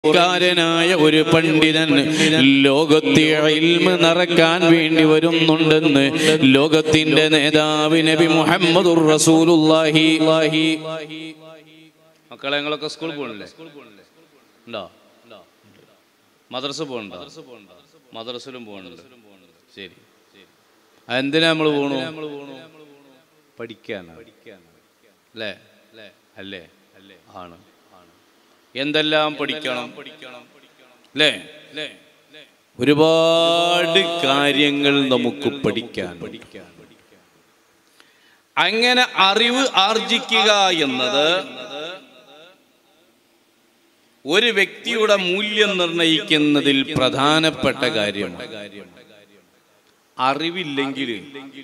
കാരനായ ഒരു പണ്ഡിതൻ ലോകത്തെ ഇൽമ നിറക്കാൻ വേണ്ടി വരുന്നുണ്ടെന്ന് ലോകത്തിന്റെ നേതാവ് നബി മുഹമ്മദ് റസൂലുള്ളാഹി മക്കളെ ഞങ്ങളൊക്കെ സ്കൂളിൽ പോകണില്ലേ ഉണ്ടോ മദ്രസ പോകണ്ടോ മദ്രസയിലും പോകുന്നുണ്ട് ശരി അതെന്തിനാ നമ്മൾ പോണു പഠിക്കാനാണ് അല്ലേ അല്ലേ ആണ് എന്തെല്ലാം പഠിക്കണം അല്ലേ ഒരുപാട് കാര്യങ്ങൾ നമുക്ക് പഠിക്കാൻ അങ്ങനെ അറിവ് ആർജിക്കുക എന്നത് ഒരു വ്യക്തിയുടെ മൂല്യം നിർണയിക്കുന്നതിൽ പ്രധാനപ്പെട്ട കാര്യമാണ് അറിവില്ലെങ്കിൽ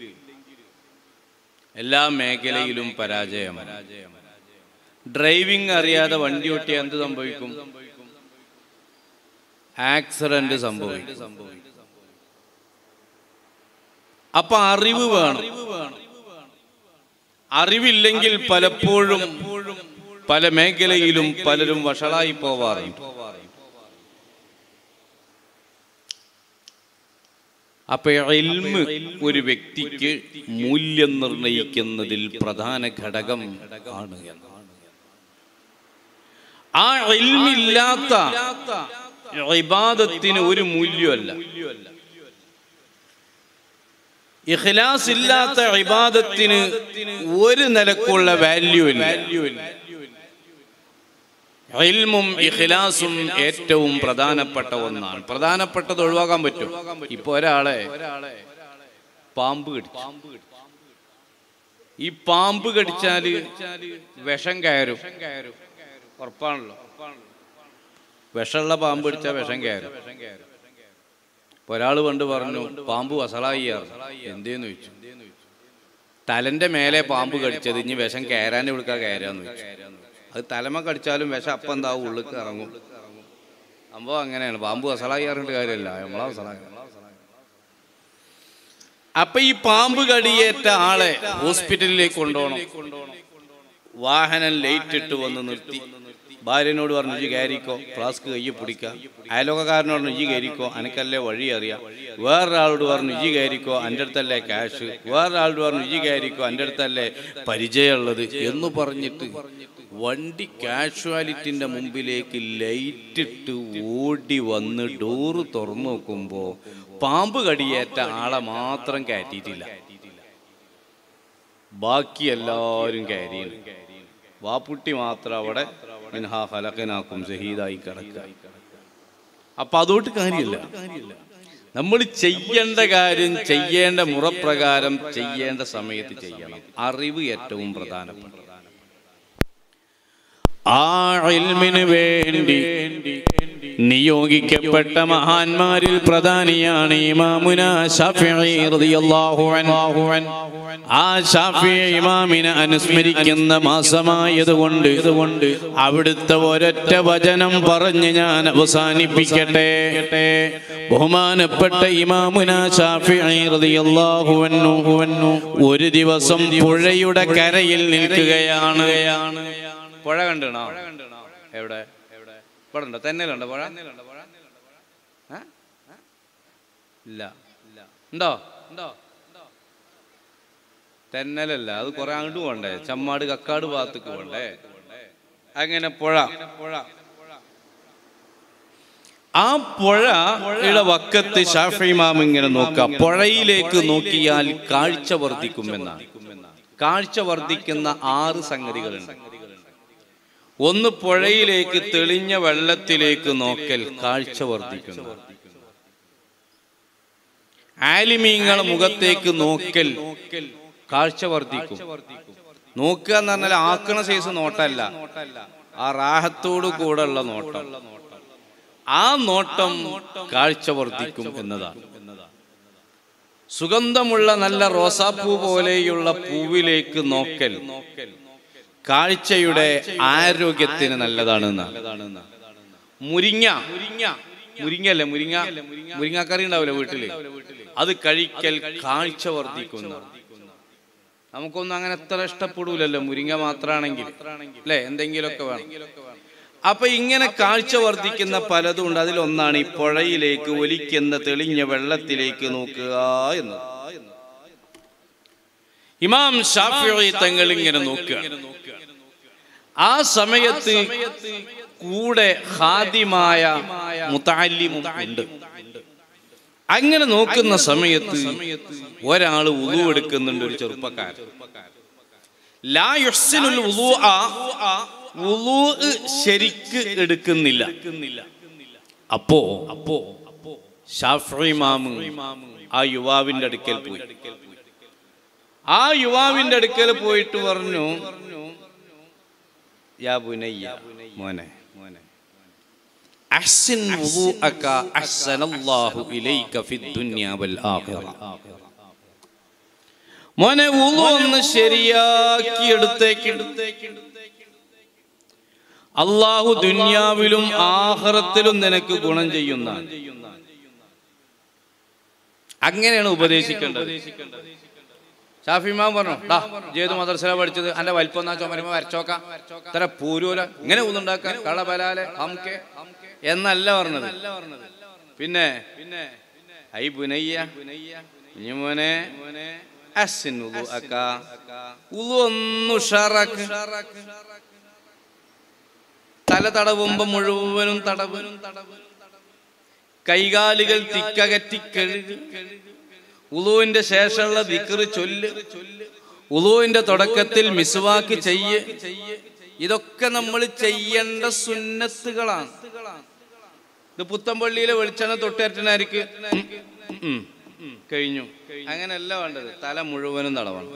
എല്ലാ മേഖലയിലും പരാജയമാണ് ഡ്രൈവിംഗ് അറിയാതെ വണ്ടി ഓട്ടിയാൽ എന്ത് സംഭവിക്കും ആക്സിഡന്റ് സംഭവിക്കും അപ്പൊ അറിവ് വേണം അറിവില്ലെങ്കിൽ പലപ്പോഴും പല മേഖലയിലും പലരും വഷളായി പോവാറുണ്ട് അപ്പൊ ഇൽമ് ഒരു വ്യക്തിക്ക് മൂല്യം നിർണയിക്കുന്നതിൽ പ്രധാന ഘടകം ആണ് എന്നാണ് ആ ഇൽമില്ലാത്ത ഇബാദത്തിന് ഒരു മൂല്യമല്ല ഇഖ്ലാസ് ഇല്ലാത്ത ഇബാദത്തിന് ഒരു നിലക്കുള്ള വാല്യൂ ഇല്ല ഇൽമും ഇഖ്ലാസും ഏറ്റവും പ്രധാനപ്പെട്ട ഒന്നാണ് പ്രധാനപ്പെട്ടത് ഒഴിവാക്കാൻ പറ്റും ഇപ്പൊ ഒരാളെ പാമ്പ് കടിച്ചു ഈ പാമ്പ് കടിച്ചാല് വിഷം കയറും ഉറപ്പാണല്ലോ വിഷമുള്ള പാമ്പ് കടിച്ചാൽ വിഷം കയറും ഇപ്പൊ ഒരാൾ പണ്ട് പറഞ്ഞു പാമ്പ് വസളായി എന്തേന്ന് ചോദിച്ചു തലന്റെ മേലെ പാമ്പ് കടിച്ചത് ഇനി വിഷം കയറാൻ വിളിക്കാ കയറാന്ന് ചോദിച്ചു അത് തലമ കടിച്ചാലും വിഷം അപ്പം എന്താവും ഉള്ളിക്ക് ഇറങ്ങും സംഭവം അങ്ങനെയാണ് പാമ്പ് വസളായി അറിയേണ്ട കാര്യമല്ല നമ്മളാ വസളായി അപ്പൊ ഈ പാമ്പ് കടിയേറ്റ ആളെ ഹോസ്പിറ്റലിലേക്ക് കൊണ്ടുപോകണം വാഹനം ലേറ്റ് ഇട്ട് വന്ന് നിർത്തി ഭാര്യനോട് പറഞ്ഞു ഇജി കയറിക്കോ ഫ്ലാസ്ക് കയ്യിൽ പിടിക്കാം അയലോകക്കാരനോട് പറഞ്ഞു ഇജി കയറിക്കോ അനക്കല്ലേ വഴി അറിയാം വേറൊരാളോട് പറഞ്ഞു ഇജി കയറിക്കോ എൻ്റെ അടുത്തല്ലേ ക്യാഷ് വേറൊരാളോട് പറഞ്ഞു ഇജി കയറിക്കോ എൻ്റെ അടുത്തല്ലേ പരിചയമുള്ളത് എന്ന് പറഞ്ഞിട്ട് വണ്ടി കാഷ്വാലിറ്റിന്റെ മുമ്പിലേക്ക് ലൈറ്റ് ഇട്ട് ഓടി വന്ന് ഡോറ് തുറന്നു നോക്കുമ്പോൾ പാമ്പ് കടിയേറ്റ ആളെ മാത്രം കയറ്റിയിട്ടില്ല ബാക്കി എല്ലാവരും കയറിയാണ് വാപ്പുട്ടി മാത്രം അവിടെ മിൻഹാ ഫലക്കനാക്കും ഷഹീദായി കിടക്കുക അപ്പൊ അതോട്ട് കാര്യമില്ല നമ്മൾ ചെയ്യേണ്ട കാര്യം ചെയ്യേണ്ട മുറപ്രകാരം ചെയ്യേണ്ട സമയത്ത് ചെയ്യണം അറിവ് ഏറ്റവും പ്രധാനപ്പെട്ട ആ ഇൽമിന് വേണ്ടി നിയോഗിക്കപ്പെട്ട മഹാന്മാരിൽ പ്രധാനിയാണ് ഇമാമുന ഷാഫിഈ റളിയല്ലാഹു അൻഹു ആ ഷാഫിഈ ഇമാമിനെ അനുസ്മരിക്കുന്ന മാസമായതുകൊണ്ട് ഇതുകൊണ്ട് അവിടുത്തെ ഒരൊറ്റ വചനം പറഞ്ഞ് ഞാൻ അവസാനിപ്പിക്കട്ടെ ബഹുമാനപ്പെട്ട ഇമാമുന ഷാഫിഈ റളിയല്ലാഹു അൻഹു ഒരു ദിവസം പുഴയുടെ കരയിൽ നിൽക്കുകയാണ് പുഴ കണ്ടണോ എവിടെ ഇവിടെ ഉണ്ടോ തെന്നലുണ്ടോ പുഴ ഏ? ഇല്ല ഉണ്ടോ ഉണ്ടോ തെന്നലല്ല അത് കുറെ അങ്ങോട്ട് പോണ്ടേ ചമ്മാട് കക്കാട് ഭാഗത്തേക്ക് പോണ്ടേ അങ്ങനെ പുഴ പുഴ ആ പുഴയുടെ വക്കത്ത് ഷാഫി ഇമാം ഇങ്ങനെ നോക്കാം പുഴയിലേക്ക് നോക്കിയാൽ കാഴ്ച വർദ്ധിക്കുമെന്നാണ് കാഴ്ച വർദ്ധിക്കുന്ന ആറ് സംഗതികളുണ്ട് ഒന്ന് പുഴയിലേക്ക് തെളിഞ്ഞ വെള്ളത്തിലേക്ക് നോക്കൽ കാഴ്ച വർദ്ധിക്കുന്നു ആലിമീങ്ങളെ മുഖത്തേക്ക് നോക്കൽ കാഴ്ച വർദ്ധിക്കും നോക്കുക എന്ന് പറഞ്ഞാൽ ആക്കണ സൈസ് നോട്ടല്ല ആ റാഹത്തോടു കൂടെ ഉള്ള നോട്ടം ആ നോട്ടം കാഴ്ച വർദ്ധിക്കും എന്നതാണ് സുഗന്ധമുള്ള നല്ല റോസാപ്പൂ പോലെയുള്ള പൂവിലേക്ക് നോക്കൽ കാഴ്ചയുടെ ആരോഗ്യത്തിന് നല്ലതാണ് മുരിങ്ങ മുരിങ്ങല്ലേ മുരിങ്ങ മുരിങ്ങക്കറി ഉണ്ടാവില്ല വീട്ടില് അത് കഴിക്കൽ കാഴ്ച വർദ്ധിക്കുന്ന നമുക്കൊന്നും അങ്ങനെ എത്ര ഇഷ്ടപ്പെടൂലല്ലോ മുരിങ്ങ മാത്രമാണെങ്കിൽ അല്ലെ എന്തെങ്കിലുമൊക്കെ വേണം അപ്പൊ ഇങ്ങനെ കാഴ്ച വർദ്ധിക്കുന്ന പലതും ഉണ്ട് അതിലൊന്നാണ് ഈ പുഴയിലേക്ക് ഒലിക്കുന്ന തെളിഞ്ഞ വെള്ളത്തിലേക്ക് നോക്കുക എന്ന് ഇമാം ഷാഫി തങ്ങൾ ഇങ്ങനെ നോക്കുക ആ സമയത്ത് കൂടെ ഹാദിമായ മുത്താലിമും ഉണ്ട് അങ്ങനെ നോക്കുന്ന സമയത്ത് ഒരാൾ ഉളു എടുക്കുന്നുണ്ട് ഒരു ചെറുപ്പക്കാരൻ ലാ യുഹ്സിനുൽ വുളൂഅ വുളൂ ശരിക്ക് എടുക്കുന്നില്ല അപ്പോ അപ്പോ ഷാഫി ഇമാമ് ആ യുവാവിന്റെ അടുക്കൽ പോയി ആ യുവാവിന്റെ അടുക്കൽ പോയിട്ട് പറഞ്ഞു യാ ബുനയ്യ മോനെ മോനെ അഹ്സിൻ വുളൂഅക അഹ്സനല്ലാഹു ഇലൈക ഫിദ്ദുനിയ വൽ ആഖിറ മോനെ വുളു ഒന്ന് ശരിയാക്കി എടുത്തേക്ക് അള്ളാഹു ദുന്യാവിലും ആഹ്റത്തിലും നിനക്ക് ഗുണം ചെയ്യുന്ന അങ്ങനെയാണ് ഉപദേശിക്കേണ്ടത് ഷാഫിമാൻ പറഞ്ഞു ഡാ ജേതു മദർസല പഠിച്ചത് എന്റെ വലിപ്പം എന്നാ ചുമരുമ്പോ വരച്ചോക്കാം ഇത്ര പൂരൂല ഇങ്ങനെ ഊന്നുണ്ടാക്കാൻ കളബലാലെ ഹംകെ എന്നല്ല പറഞ്ഞത് പിന്നെ പിന്നെ ഐ പുനയ്യ കുഞ്ഞുമോനെ അസ്സിൻ ഉളു അക്ക ഉളു ഒന്ന് ഉഷാറാക്ക് തല തടവുമ്പോ മുഴുവനും തടവനും കൈകാലുകൾ തിക്കകറ്റി കഴുകു ഉളുവിന്റെ ശേഷമുള്ള ദിക്റ് ചൊല്ല് ഉളുവിന്റെ തുടക്കത്തിൽ മിസ്വാക്ക് ചെയ്യ് ഇതൊക്കെ നമ്മൾ ചെയ്യേണ്ട സുന്നത്തുകളാണ് ഇത് പുത്തമ്പള്ളിയിലെ വെളിച്ചെണ്ണ തൊട്ടേറ്റനായിരിക്ക് കഴിഞ്ഞു അങ്ങനെയല്ല വേണ്ടത് തല മുഴുവനും തടവണം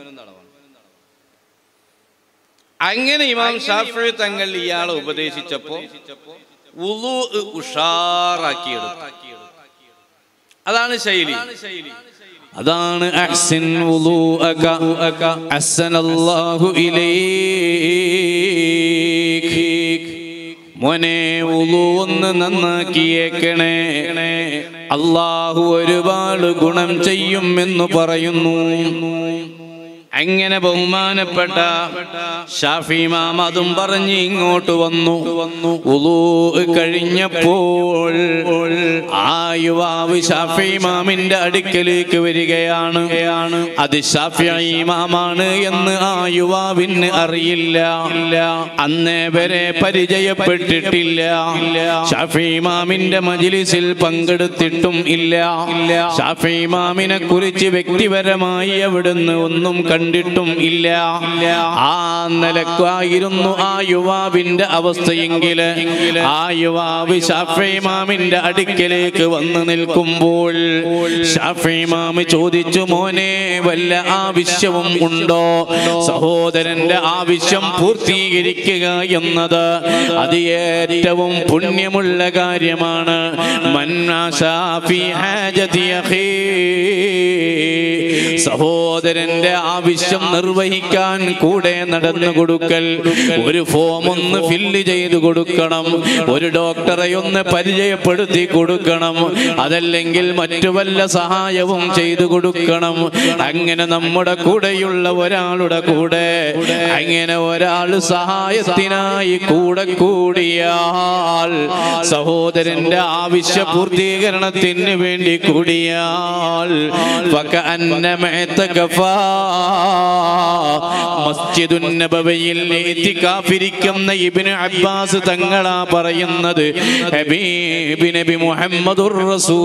അങ്ങനെ ഇമാം ഷാഫി തങ്ങൾ ഇയാളെ ഉപദേശിച്ചപ്പോ ഉളു ഉഷാറാക്കിയെടുത്തു അതാണ് ശൈലി അതാണ് അഹ്സിൻ വുളൂഅക അഹ്സനല്ലാഹു ഇലൈക് മോനെ ഉളു ഒന്ന് നന്നാക്കിയേക്കണേ അള്ളാഹു ഒരുപാട് ഗുണം ചെയ്യും എന്ന് പറയുന്നു അങ്ങനെ ബഹുമാനപ്പെട്ട ഷാഫിമാം അതും പറഞ്ഞ് ഇങ്ങോട്ട് വന്നു വന്നു ഉളൂ കഴിഞ്ഞപ്പോൾ ആ യുവാവ് ഷാഫിമാമിന്റെ അടുക്കലേക്ക് വരികയാണ് അത് ഷാഫിമാമാണ് എന്ന് ആ യുവാവിന് അറിയില്ല അന്നേ വരെ പരിചയപ്പെട്ടിട്ടില്ല ഷാഫിമാമിന്റെ മജിലിസിൽ പങ്കെടുത്തിട്ടും ഇല്ല ഷാഫിമാമിനെ കുറിച്ച് വ്യക്തിപരമായി അവിടുന്ന് ഒന്നും കണ്ടിട്ടും ഇല്ല ആ നിലക്കായിരുന്നു ആ യുവാവിന്റെ അവസ്ഥയെങ്കില് ആ യുവാവ് ഷാഫിമാമിന്റെ അടുക്കലേക്ക് വന്നു നിൽക്കുമ്പോൾ ഷാഫിമാമ് ചോദിച്ചു മോനെ വല്ല ആവശ്യവും ഉണ്ടോ സഹോദരന്റെ ആവശ്യം പൂർത്തീകരിക്കുക എന്നത് അത് ഏറ്റവും പുണ്യമുള്ള കാര്യമാണ് മന്നാശാഫി ഹാജതി അഖീ. സഹോദരന്റെ ആവശ്യം നിർവഹിക്കാൻ കൂടെ നടന്നു കൊടുക്കൽ ഒരു ഫോം ഒന്ന് ഫില്ല് ചെയ്ത് കൊടുക്കണം ഒരു ഡോക്ടറെ ഒന്ന് പരിചയപ്പെടുത്തി കൊടുക്കണം അതല്ലെങ്കിൽ മറ്റു വല്ല സഹായവും ചെയ്തു കൊടുക്കണം അങ്ങനെ നമ്മുടെ കൂടെയുള്ള ഒരാളുടെ കൂടെ അങ്ങനെ ഒരാൾ സഹായത്തിനായി കൂടെ കൂടിയാൽ സഹോദരന്റെ ആവശ്യ പൂർത്തീകരണത്തിന് വേണ്ടി കൂടിയാൽ فكأنما اعتكفا മസ്ജിദുൻ നബവിയിൽ ഇത്തികാഫിരിക്കുന്ന ഇബ്നു അബ്ബാസ് തങ്ങളാ പറയുന്നത് ഹബീബ് നബി മുഹമ്മദുർ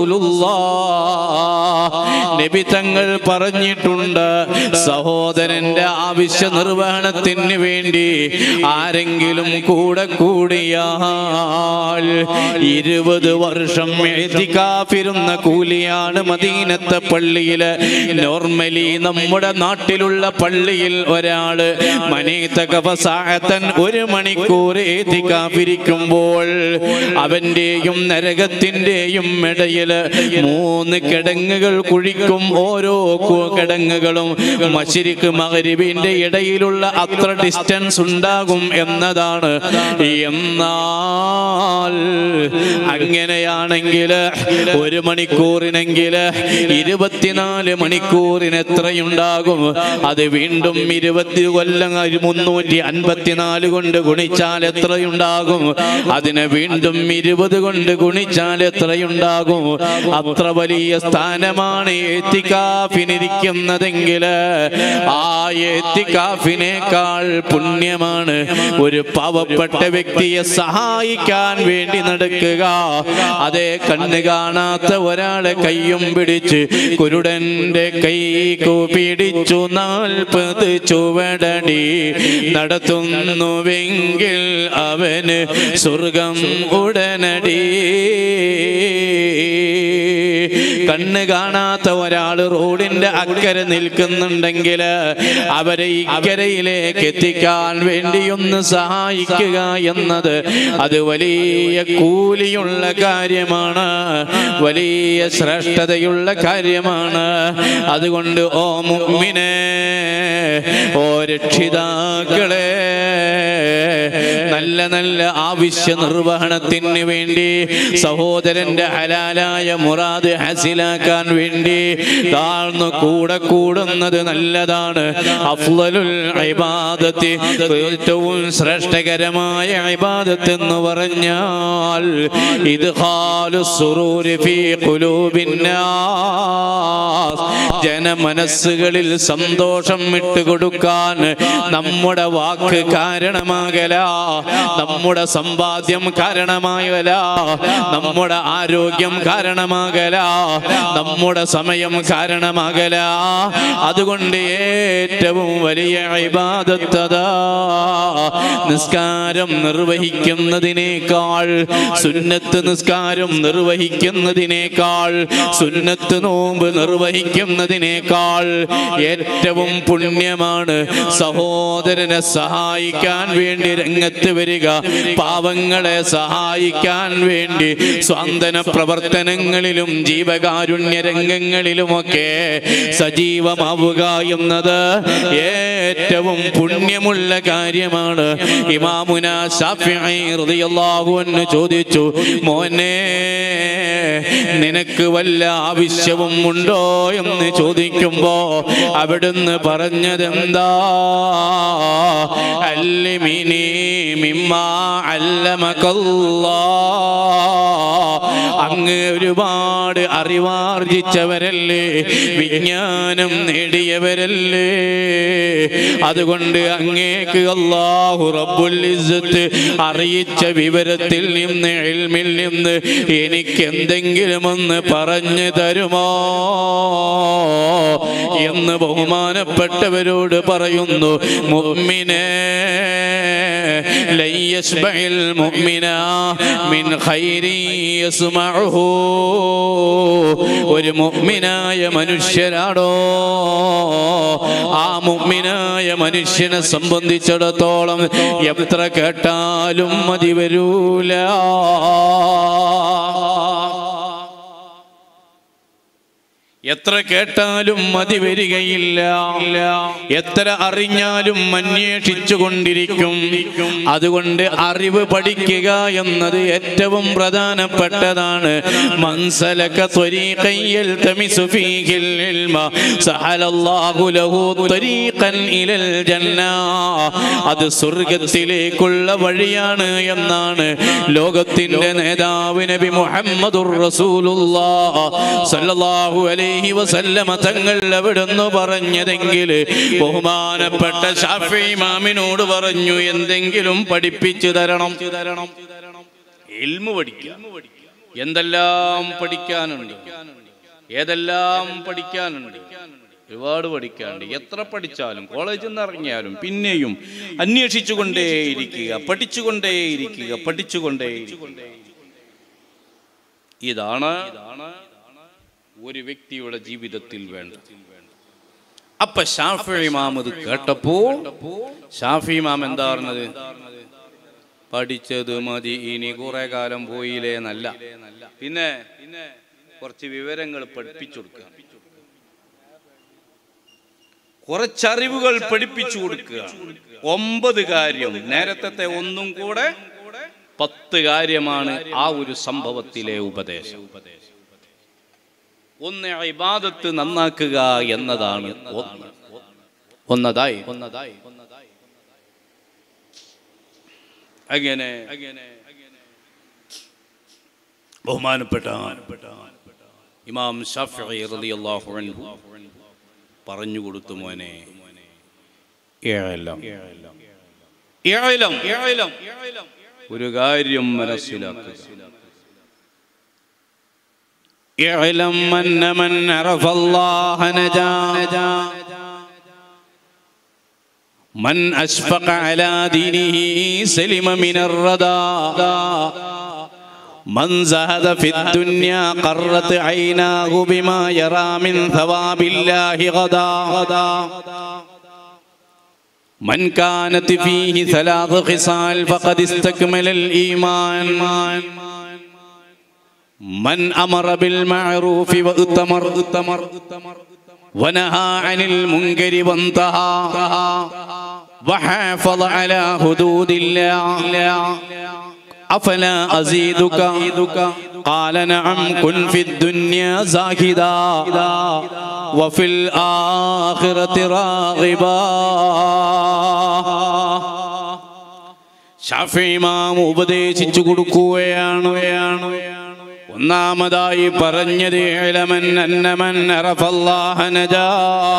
റസൂലുള്ളാഹ് നബി തങ്ങൾ പറഞ്ഞിട്ടുണ്ട് സഹോദരന്റെ ആവശ്യ നിർവഹണത്തിന് വേണ്ടി ആരെങ്കിലും കൂടെ കൂടിയാൽ ഇരുപത് വർഷം എഴുതിക്കാഫിരുന്ന കൂലിയാണ് മദീനത്തെ പള്ളിയില് നോർമലി നമ്മുടെ നാട്ടിലുള്ള പള്ളിയിൽ ഒരാള് മനീത്തകവസാഹത്തൻ ഒരു മണിക്കൂർ എഴുതിക്കാഫിരിക്കുമ്പോൾ അവന്റെയും നരകത്തിന്റെയും ഇടയില് മൂന്ന് കിടങ്ങുകൾ കുഴിക്കും ഓരോ കു- കിടങ്ങുകളും മശരിക്ക് മകരിബിന്റെ ഇടയിലുള്ള അത്ര ഡിസ്റ്റൻസ് ഉണ്ടാകും എന്നതാണ് എന്നാൽ അങ്ങനെയാണെങ്കിൽ ഒരു മണിക്കൂറിനെങ്കിൽ ഇരുപത്തിനാല് മണിക്കൂർ മണിക്കൂറിന് എത്രയുണ്ടാകും അത് വീണ്ടും ഇരുപത്തി കൊല്ലം ഒരു മുന്നൂറ്റി അൻപത്തിനാല് കൊണ്ട് ഗുണിച്ചാൽ എത്രയുണ്ടാകും അതിനെ വീണ്ടും ഇരുപത് കൊണ്ട് ഗുണിച്ചാൽ എത്രയുണ്ടാകും അത്ര വലിയ സ്ഥാനമാണ് ഏത്തിക്കാഫിനിരിക്കുന്നതെങ്കിൽ ആ ഏത്തിക്കാഫിനേക്കാൾ പുണ്യമാണ് ഒരു പാവപ്പെട്ട വ്യക്തിയെ സഹായിക്കാൻ വേണ്ടി നടക്കുക അതേ കണ്ണ് കാണാത്ത ഒരാളെ കയ്യും പിടിച്ച് കുരുടന്റെ കൈ പിടിച്ചു നാൽപ്പത് ചുവടടി നടത്തുന്നുവെങ്കിൽ അവന് സ്വർഗം ഉടനടി കണ്ണ് കാണാത്ത ഒരാൾ റോഡിന്റെ അക്കരെ നിൽക്കുന്നുണ്ടെങ്കിൽ അവരെ ഇക്കരയിലേക്ക് എത്തിക്കാൻ വേണ്ടി ഒന്ന് സഹായിക്കുക എന്നത് അത് വലിയ കൂലിയുള്ള കാര്യമാണ് വലിയ ശ്രേഷ്ഠതയുള്ള കാര്യമാണ് അതുകൊണ്ട് ഓ മുമ്മിനെ ഓ രക്ഷിതാക്കളെ നല്ല നല്ല ആവശ്യ നിർവഹണത്തിന് വേണ്ടി സഹോദരന്റെ ഹലാലായ മുറാദ് ഹസിലാക്കാൻ വേണ്ടി താഴ്ന്നു കൂടെ കൂടുന്നത് നല്ലതാണ് അഫ്ളലുൽ ഇബാദത്തി ഏറ്റവും ശ്രേഷ്ഠകരമായ ഇബാദത്ത് എന്ന് പറഞ്ഞാൽ ഇത് സുറൂരി ഫീ ഖുലൂബിന്നാസ് ജനമനസ്സുകളിൽ സന്തോഷം ഇട്ടുകൊടുക്കാൻ നമ്മുടെ വാക്ക് കാരണമാകല നമ്മുടെ സമ്പാദ്യം കാരണമാകല നമ്മുടെ ആരോഗ്യം കാരണമാകല നമ്മുടെ സമയം കാരണമാകല അതുകൊണ്ട് ഏറ്റവും വലിയ ഇബാദത്തതാ നിസ്കാരം നിർവഹിക്കുന്നതിനേക്കാൾ സുന്നത്ത് നിസ്കാരം നിർവഹിക്കുന്നതിനേക്കാൾ സുന്നത്ത് നോമ്പ് നിർവഹിക്കുന്നതിനേക്കാൾ ഏറ്റവും പുണ്യമാണ് സഹോദരനെ സഹായിക്കാൻ വേണ്ടി രംഗത്ത് വരിക പാവങ്ങളെ സഹായിക്കാൻ വേണ്ടി സ്വാന്തന പ്രവർത്തനങ്ങളിലും ജീവകാരുണ്യ രംഗങ്ങളിലുമൊക്കെ സജീവമാവുക എന്നത് ഏറ്റവും പുണ്യമുള്ള കാര്യമാണ് ഇമാമുന ഷാഫിഈ റളിയല്ലാഹു അൻഹു ചോദിച്ചു മോനെ നിനക്ക് വല്ല ആവശ്യവും ഉണ്ടോ എന്ന് ചോദിക്കുമ്പോ അവിടുന്ന് പറഞ്ഞതെന്താ അല്ലിമിനി മിമ്മാ അല്ലമകല്ലാ അങ്ങ് ഒരുപാട് അറിവാർജിച്ചവരല്ലേ വിജ്ഞാനം നേടിയവരല്ലേ അതുകൊണ്ട് അങ്ങേക്ക് അല്ലാഹു റബ്ബുൽ ഇസ്സത്ത് അറിയിച്ച വിവരത്തിൽ നിന്ന് ഇൽമിൽ നിന്ന് എനിക്ക് എന്തെങ്കിലും ഒന്ന് പറഞ്ഞു തരുമോ എന്ന് ബഹുമാനപ്പെട്ടവരോട് പറയുന്നു മുഅ്മിനേ ലൻ യസ്ബഇൽ മുഅ്മിന മിൻ ഖൈരി യസ്മഉഹു ഒരു മുഅ്മിനായ മനുഷ്യരാണോ ആ മുഅ്മിനായ മനുഷ്യനെ സംബന്ധിച്ചിടത്തോളം എത്ര കേട്ടാലും മതി വരൂല എത്ര കേട്ടാലും മതി വരികയില്ല എത്ര അറിഞ്ഞാലും അന്വേഷിച്ചു കൊണ്ടിരിക്കും അതുകൊണ്ട് അറിവ് പഠിക്കുക എന്നത് ഏറ്റവും പ്രധാനപ്പെട്ടതാണ് മൻസലക ത്വരീഖൻ യൽതമിസു ഫീഹിൽ ഇൽമ സഹലല്ലാഹു ലഹു ത്വരീഖൻ ഇലൽ ജന്ന അത് സ്വർഗത്തിലേക്കുള്ള വഴിയാണ് എന്നാണ് ലോകത്തിന്റെ നേതാവ് നബി മുഹമ്മദുർ റസൂലുള്ളാഹ് സല്ലല്ലാഹു അലൈഹി വസല്ലമ തങ്ങൾ അവിടുന്ന് പറഞ്ഞതെങ്കിൽ ബഹുമാനപ്പെട്ട ഷാഫി ഇമാമിനോട് പറഞ്ഞു എന്തെങ്കിലും പഠിപ്പിച്ചു തരണം ഇൽമു പഠിക്കുക എന്തെല്ലാം പഠിക്കാനുണ്ട് ഏതെല്ലാം പഠിക്കാനുണ്ട് ഒരുപാട് പഠിക്കാനുണ്ട് എത്ര പഠിച്ചാലും കോളേജിൽ നിന്ന് ഇറങ്ങിയാലും പിന്നെയും അന്വേഷിച്ചുകൊണ്ടേയിരിക്കുക പഠിച്ചുകൊണ്ടേയിരിക്കുക പഠിച്ചുകൊണ്ടേയിരിക്കുക ഇതാണ് ഒരു വ്യക്തിയുടെ ജീവിതത്തിൽ വേണ്ടത് അപ്പൊ ഷാഫി ഇമാം ഇത് കേട്ടപ്പോൾ ഷാഫി ഇമാം എന്താ പറഞ്ഞത് പഠിച്ചത് മതി ഇനി കുറെ കാലം പോയില്ലേ എന്നല്ല പിന്നെ കുറച്ച് വിവരങ്ങൾ പഠിപ്പിച്ചു കൊടുക്കുക കുറച്ചറിവുകൾ പഠിപ്പിച്ചു കൊടുക്കുക ഒമ്പത് കാര്യം നേരത്തെ ഒന്നും കൂടെ പത്ത് കാര്യമാണ് ആ ഒരു സംഭവത്തിലെ ഉപദേശം ഒന്ന് ഇബാദത്ത് നന്നാക്കുക എന്നതാണ് ഒന്ന് ഒന്നതായി ഒന്നതായി അങ്ങനെ ബഹുമാനപ്പെട്ട ഇമാം ഷാഫി റളിയല്ലാഹു അൻഹു പറഞ്ഞു കൊടുത്തു മോനെ ഏഴെല്ലാം ഏഴെല്ലാം ഏഴെല്ലാം ഒരു കാര്യം മനസ്സിലാക്കുക اعلم أن من عرف الله نجا من أشفق على دينه سلم من الردى من زهد في الدنيا قرت عيناه بما يرى من ثواب الله غدا من كانت فيه ثلاث خصال فقد استكمل الإيمان من أمر بالمعروف وأتمر أتمر ونهى عن المنكر وانتهى وحافظ على حدود الله أفلا أزيدك قال نعم كن في الدنيا زاهدا وفي الآخرة راغبا ഷാഫി ഇമാം ഉപദേശിച്ചു കൊടുക്കുകയാണ് ഒന്നാമതായി പറഞ്ഞത് ഇളമൻ അന്നമൻ അറഫല്ലാഹ നജാ.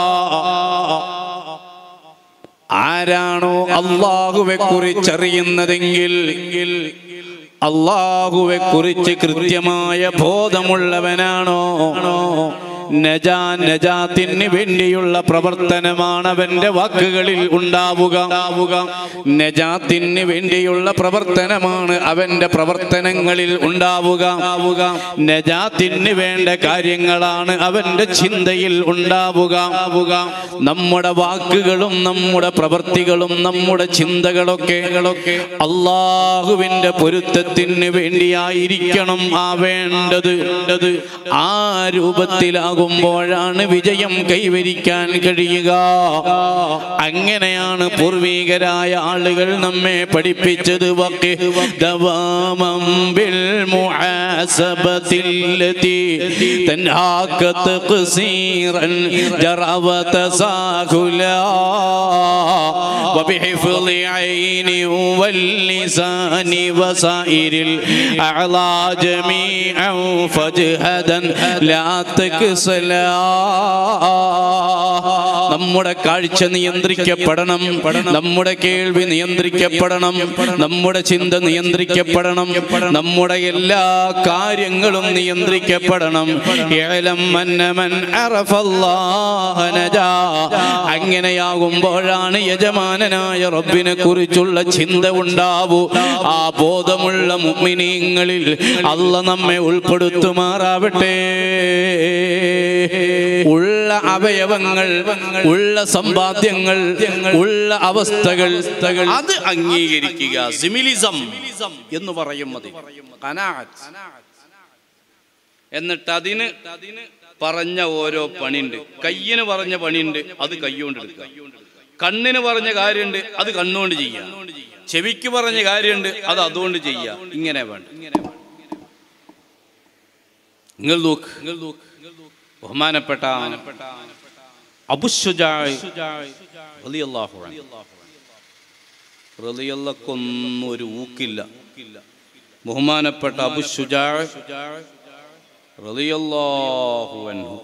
ആരാണോ അള്ളാഹുവെ കുറിച്ചറിയുന്നതെങ്കിൽ അള്ളാഹുവെ കുറിച്ച് കൃത്യമായ ബോധമുള്ളവനാണോ നജാ നജാത്തിന് വേണ്ടിയുള്ള പ്രവർത്തനമാണ് അവന്റെ വാക്കുകളിൽ ഉണ്ടാവുക നജാത്തിന് വേണ്ടിയുള്ള പ്രവർത്തനമാണ് അവന്റെ പ്രവർത്തനങ്ങളിൽ ഉണ്ടാവുക നജാത്തിന് വേണ്ട കാര്യങ്ങളാണ് അവന്റെ ചിന്തയിൽ ഉണ്ടാവുക നമ്മുടെ വാക്കുകളും നമ്മുടെ പ്രവർത്തികളും നമ്മുടെ ചിന്തകളൊക്കെ അള്ളാഹുവിന്റെ പൊരുത്തത്തിന് വേണ്ടിയായിരിക്കണം ആവേണ്ടത് ആ രൂപത്തിലാകുമ്പോഴാണ് വിജയം കൈവരിക്കാൻ കഴിയുക അങ്ങനെയാണ് പൂർവീകരായ ആളുകൾ നമ്മെ പഠിപ്പിച്ചത് വഖിഹ് ദവാമം ബിൽ മുഹാസബത്തില്ലതി തൻഹാക തഖ്സീറൻ ജറവ തസാഹുലാ وبحفظ عين واللسان وسائر الأعضاء جميعا فاجهدا لا تكسلا നമ്മുടെ കാഴ്ച നിയന്ത്രിക്കപ്പെടണം നമ്മുടെ കേൾവി നിയന്ത്രിക്കപ്പെടണം നമ്മുടെ ചിന്ത നിയന്ത്രിക്കപ്പെടണം നമ്മുടെ എല്ലാ കാര്യങ്ങളും നിയന്ത്രിക്കപ്പെടണം ഏലം മന്നമൻ അറഫല്ലാഹ നജാ. അങ്ങനെയാകുമ്പോഴാണ് യജമാനനായ റബ്ബിനെ കുറിച്ചുള്ള ചിന്ത ഉണ്ടാവൂ ആ ബോധമുള്ള മുഅ്മിനീങ്ങളിൽ അല്ല നമ്മെ ഉൾപ്പെടുത്തുമാറാവട്ടെ ഉള്ള അവയവങ്ങൾ ഉള്ള സമ്പാദ്യങ്ങൾ ഉള്ള അവസ്ഥകൾ അത് അംഗീകരിക്കുക സിമിലിസം എന്ന് പറയും മതി ഖനാഅത്ത്. എന്നിട്ട് അതിന് പറഞ്ഞ ഓരോ പണിയുണ്ട് കയ്യിന് പറഞ്ഞ പണിയുണ്ട് അത് കൈകൊണ്ട് എടുക്കുക കണ്ണിന് പറഞ്ഞ കാര്യമുണ്ട് അത് കണ്ണുകൊണ്ട് ചെയ്യുക ചെവിക്ക് പറഞ്ഞ കാര്യമുണ്ട് അത് അതുകൊണ്ട് ചെയ്യുക ഇങ്ങനെ വേണ്ട നിങ്ങൾ നോക്ക് നിങ്ങൾ നോക്ക് ബഹുമാനപ്പെട്ട അബുഷുജായ് റളിയല്ലാഹു അൻഹു. റളിയല്ലാഹുക്കൊന്നും ഒരു ഊക്കില്ല ബഹുമാനപ്പെട്ട അബുഷുജായ് റളിയല്ലാഹു അൻഹു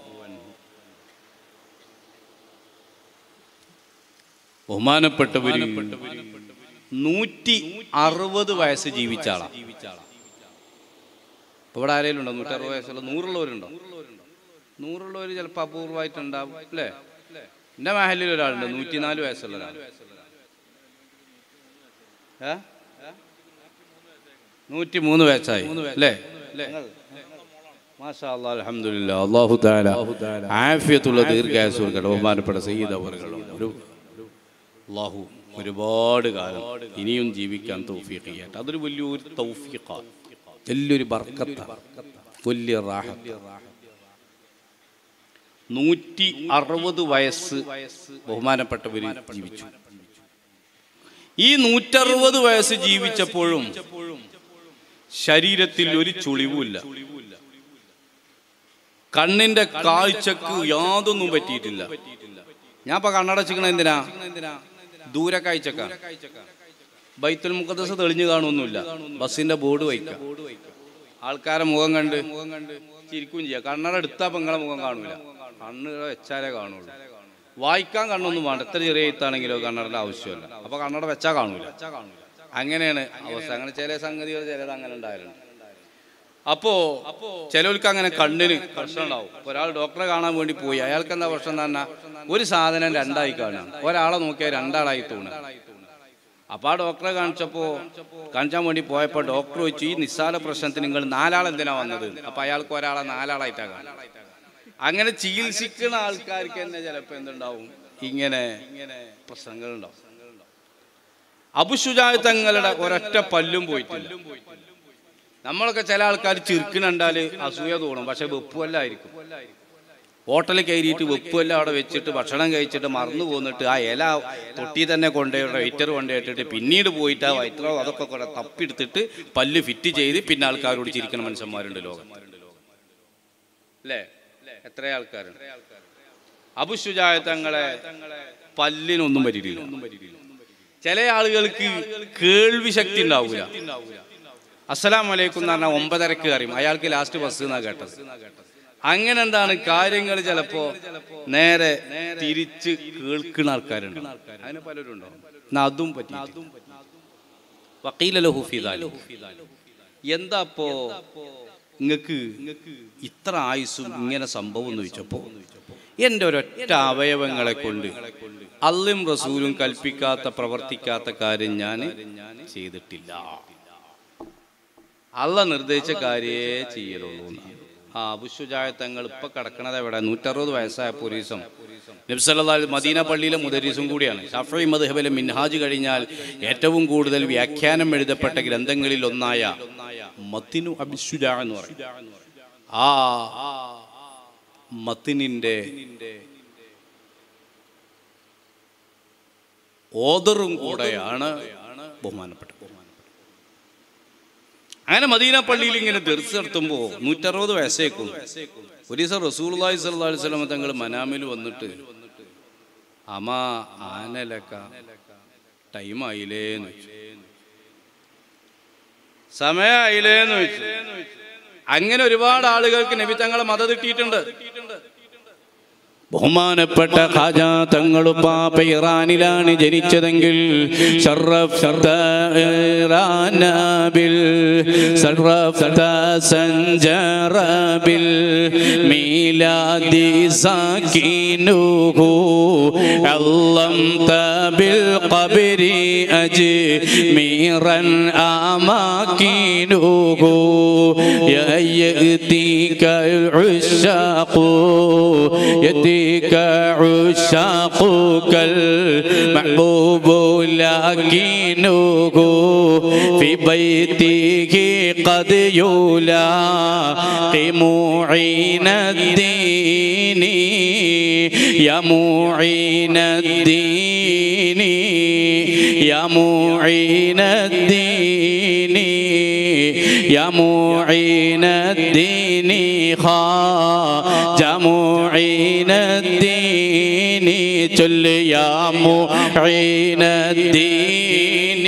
ബഹുമാനപ്പെട്ടവര് നൂറ്റി അറുപത് വയസ്സ് ജീവിച്ച ആളാ ഇപ്പൊ ഇവിടെ ആരെങ്കിലും ഉണ്ടോ നൂറ്റി അറുപത് വയസ്സുള്ള നൂറുള്ളവരുണ്ടോ നൂറുള്ളവർ ചിലപ്പോൾ അപൂർവമായിട്ടുണ്ടാവും അല്ലേ എൻ്റെ മഹലിൽ ഒരാളുണ്ട് നൂറ്റിനാല് വയസ്സുള്ള ഒരാൾ ഏ നൂറ്റി മൂന്ന് വയസ്സായി അല്ലേ മാഷാ അല്ലാ, അൽഹംദുലില്ലാ. അല്ലാഹു തആല ആഫിയത്തുള്ള ദീർഘായുസ് കൊടുക്കട്ടെ ബഹുമാനപ്പെട്ട സയ്യിദ് അവറുകളും ഒരു അള്ളാഹു ഒരുപാട് കാലം ഇനിയും ജീവിക്കാൻ തൗഫീഖ് ചെയ്യട്ടെ അതൊരു വലിയൊരു തൗഫീഖാണ് വലിയൊരു ബർക്കത്താണ് വലിയ റാഹത്ത് നൂറ്റി അറുപത് വയസ്സ് ബഹുമാനപ്പെട്ടവര് ജീവിച്ചു ഈ നൂറ്ററുപത് വയസ്സ് ജീവിച്ചപ്പോഴും ശരീരത്തിൽ ഒരു ചുളിവുമില്ല കണ്ണിന്റെ കാഴ്ചക്ക് യാതൊന്നും പറ്റിയിട്ടില്ല ഞാൻ ഇപ്പൊ കണ്ണടച്ചിക്കണ എന്തിനാ ദൂരെ കാഴ്ചക്ക ബൈത്തുൽ മുഖദ്ദസ് തെളിഞ്ഞു കാണുമൊന്നുമില്ല ബസ്സിന്റെ ബോർഡ് വയ്ക്കാം ആൾക്കാരെ മുഖം കണ്ട് ചിരിക്കും ചെയ്യാം കണ്ണട എടുത്താ പെങ്ങളെ മുഖം കാണൂല കണ്ണ് വെച്ചാലേ കാണുള്ളൂ വായിക്കാൻ കണ്ണൊന്നും വേണ്ട എത്ര ചെറിയ എഴുത്താണെങ്കിലോ കണ്ണടയുടെ ആവശ്യമില്ല അപ്പൊ കണ്ണട വെച്ചാൽ കാണൂല അങ്ങനെയാണ് അവസ്ഥ അങ്ങനെ ചില സംഗതികൾ ചിലത് അങ്ങനെ ഉണ്ടായാലുണ്ട് അപ്പോ ചിലവർക്ക് അങ്ങനെ കണ്ണിന് പ്രശ്നം ഉണ്ടാവും ഇപ്പൊ ഒരാൾ ഡോക്ടറെ കാണാൻ വേണ്ടി പോയി അയാൾക്ക് എന്താ പ്രശ്നം എന്ന് പറഞ്ഞാൽ ഒരു സാധനം രണ്ടായി കാണുക ഒരാളെ നോക്കിയാൽ രണ്ടാളായി തോന്നുക അപ്പൊ ആ ഡോക്ടറെ കാണിച്ചപ്പോ കാണിച്ചാൻ വേണ്ടി പോയപ്പോ ഡോക്ടർ വെച്ചു ഈ നിസ്സാര പ്രശ്നത്തിന് നിങ്ങൾ നാലാൾ എന്തിനാ വന്നത് അപ്പൊ അയാൾക്ക് ഒരാളെ നാലാളായിട്ടാ കാണുക അങ്ങനെ ചികിത്സിക്കുന്ന ആൾക്കാർക്ക് തന്നെ ചിലപ്പോ എന്തുണ്ടാവും ഇങ്ങനെ പ്രശ്നങ്ങൾ ഉണ്ടാവും അബുഷുജായ തങ്ങളുടെ ഒരൊറ്റ പല്ലും പോയിട്ടില്ല നമ്മളൊക്കെ ചില ആൾക്കാർ ചിരിക്കണുണ്ടാല് അസൂയ തോന്നും പക്ഷെ വെപ്പുമല്ല ആയിരിക്കും ഹോട്ടലിൽ കയറിയിട്ട് വെപ്പുമെല്ലാം അവിടെ വെച്ചിട്ട് ഭക്ഷണം കഴിച്ചിട്ട് മറന്നു പോന്നിട്ട് ആ ഇല തൊട്ടി തന്നെ കൊണ്ടുപോയി വെയിറ്റർ കൊണ്ടുപോയിട്ടിട്ട് പിന്നീട് പോയിട്ട് ആ വൈത്രോ അതൊക്കെ കൂടെ തപ്പിയെടുത്തിട്ട് പല്ല് ഫിറ്റ് ചെയ്ത് പിന്നെ ആൾക്കാരോട് ചിരിക്കണ മനുഷ്യന്മാരുണ്ട് ലോകം അല്ലേ എത്ര ആൾക്കാരുണ്ട് അബുഷുജായ തങ്ങളെ പല്ലിനൊന്നും പറ്റിയിട്ടില്ല ചില ആളുകൾക്ക് കേൾവി ശക്തി ഉണ്ടാവില്ല അസ്സലാം വലൈക്കും എന്ന് പറഞ്ഞാൽ ഒമ്പതരക്ക് അറിയും അയാൾക്ക് ലാസ്റ്റ് ബസ് എന്നാ കേട്ടത് അങ്ങനെ എന്താണ് കാര്യങ്ങൾ ചിലപ്പോ നേരെ തിരിച്ച് കേൾക്കുന്ന ആൾക്കാരുണ്ട് അതിന് പലരും ഉണ്ടോ എന്നാ അതും പറ്റി വക്കീലല്ലോ ഹുഫീദാലി എന്താ അപ്പോ നിങ്ങക്ക് ഇത്ര ആയുസ്സും ഇങ്ങനെ സംഭവം എന്ന് ചോദിച്ചപ്പോ എൻ്റെ ഒരൊറ്റ അവയവങ്ങളെ കൊണ്ട് അല്ലും റസൂലും കൽപ്പിക്കാത്ത പ്രവർത്തിക്കാത്ത കാര്യം ഞാൻ ചെയ്തിട്ടില്ല അള്ള നിർദ്ദേശിച്ച കാര്യേ ചെയ്യലുള്ളൂ എന്നാണ്. ആ അബുഷുജായ തങ്ങൾ ഇപ്പൊ കിടക്കണത് എവിടെ നൂറ്ററുപത് വയസ്സായ പോലീസും നബ്സല്ലാ മദീന പള്ളിയിലെ മുദരീസും കൂടിയാണ് ഷഫി മദ്ഹബിലെ മിൻഹാജ് കഴിഞ്ഞാൽ ഏറ്റവും കൂടുതൽ വ്യാഖ്യാനം എഴുതപ്പെട്ട ഗ്രന്ഥങ്ങളിൽ ഒന്നായ മത്തിനു അബിഷുജ എന്ന് പറയും ആ മത്തിനിന്റെ ഓദറും കൂടെയാണ് ബഹുമാനപ്പെട്ട അങ്ങനെ മദീന പള്ളിയിൽ ഇങ്ങനെ ദർസ് നടത്തുമ്പോ നൂറ്ററുപത് വയസ്സേക്കും ഒരു ദിവസം റസൂർലായി സല്ലല്ലാഹു അലൈഹി വസല്ലം തങ്ങൾ മനാമിൽ വന്നിട്ട് അമാ ആനലക്ക ടൈമായില്ലേന്ന് വെച്ചു സമയായില്ലേന്ന് വെച്ചു അങ്ങനെ ഒരുപാട് ആളുകൾക്ക് നബി തങ്ങളെ മത കിട്ടിയിട്ടുണ്ട് ബഹുമാനപ്പെട്ട ഖാജ തങ്ങളുപ്പാപ്പ ഇറാനിലാണ് ജനിച്ചതെങ്കിൽ ഷറഫ്ത ഇറാനബിൽ ഷറഫ്ത സഞ്ചറബിൽ മീലാദി സാക്കിനുഹു علمت بالقبر أجميرا أماكنه يأتيك العشاق يأتيك عشاقك المحبوب لكنه في بيته قد يلاقي معين الدين يا معين الدين يا معين الدين يا معين الدين خا معين الدين جل يا معين الدين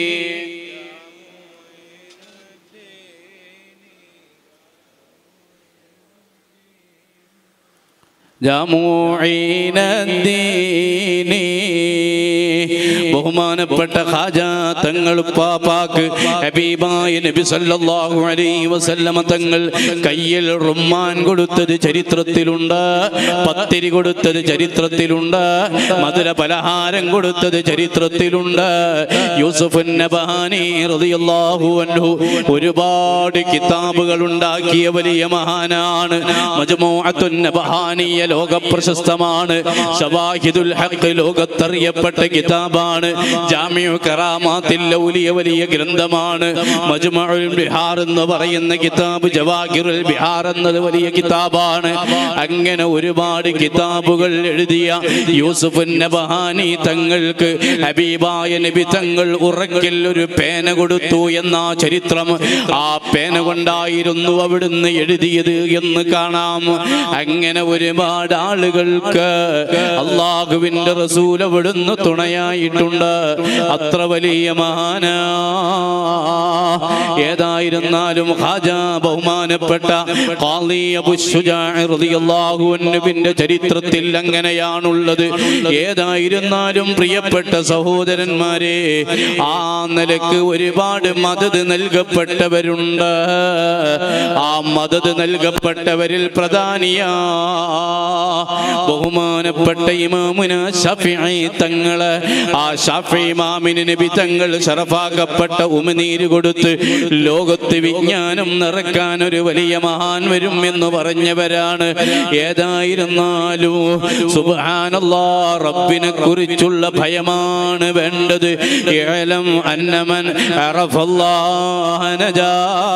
ജമൂഈന ദീനി ബഹുമാനപ്പെട്ട ഖാജ തങ്ങൾ പാപ്പാക്ക് ഹബീബായ നബി സല്ലല്ലാഹു അലൈഹി വസല്ലമ തങ്ങൾ കയ്യിൽ റുമ്മാൻ കൊടുത്തത് ചരിത്രത്തിലുണ്ട് പത്തിരി കൊടുത്തത് ചരിത്രത്തിലുണ്ട് മധുര പലഹാരം കൊടുത്തത് ചരിത്രത്തിലുണ്ട് യൂസുഫ് നബഹാനി റളിയല്ലാഹു അൻഹു ഒരുപാട് കിതാബുകൾ ഉണ്ടാക്കിയ വലിയ മഹാനാണ് മജ്മൂഅത്തുൻ നബഹാനിയ ലോക പ്രശസ്തമാണ് ഷവാഹിദുൽ ഹഖ് ലോകത്തറിയപ്പെട്ട കിതാബാണ് ജാമിയു കറാമാത്തിൽ ഔലിയ വലിയ ഗ്രന്ഥമാണ് മജ്മഉൽ ബിഹാർ എന്ന് പറയുന്ന കിതാബ് ജവാഹിറുൽ ബിഹാർ എന്നത് വലിയ കിതാബാണ് അങ്ങനെ ഒരുപാട് കിതാബുകൾ എഴുതിയ യൂസുഫ് നബഹാനി തങ്ങൾക്ക് ഹബീബായ നബി തങ്ങൾ ഉറക്കിൽ ഒരു പേന കൊടുത്തു എന്ന ചരിത്രം ആ പേന കൊണ്ടായിരുന്നു അവിടുന്ന് എഴുതിയത് എന്ന് കാണാം അങ്ങനെ ഒരുപാട് ആളുകൾക്ക് അള്ളാഹുവിന്റെ റസൂൽ അവിടുന്ന് തുണയായിട്ടുണ്ട് അത്ര വലിയ മഹാനാ ഏതായിരുന്നാലും ഹാജ ബഹുമാനപ്പെട്ട ഖാളി അബു ശുജാഇ റളിയല്ലാഹു അൻഹുവിന്റെ ചരിത്രത്തിൽ അങ്ങനെയാണുള്ളത് ഏതായിരുന്നാലും പ്രിയപ്പെട്ട സഹോദരന്മാരെ ആ നിലക്ക് ഒരുപാട് മദത് നൽകപ്പെട്ടവരുണ്ട് ആ മദത് നൽകപ്പെട്ടവരിൽ പ്രധാനിയാ ബഹുമാനപ്പെട്ട ഇമാമുന ഷഫിഈ തങ്ങള് ആ ഷാഫി ഇമാമിന് നബി തങ്ങൾ ഷറഫാക്കപ്പെട്ട ഉമനീര് കൊടുത്ത് ലോകത്ത് വിജ്ഞാനം നിറക്കാൻ ഒരു വലിയ മഹാൻ വരും എന്ന് പറഞ്ഞവരാണ് ഏതായിരുന്നാലും സുബ്ഹാനല്ലാ റബ്ബിനെ കുറിച്ചുള്ള ഭയമാണ് വേണ്ടത് ഏലം അന്നമൻ അറഫല്ലാഹ നജാ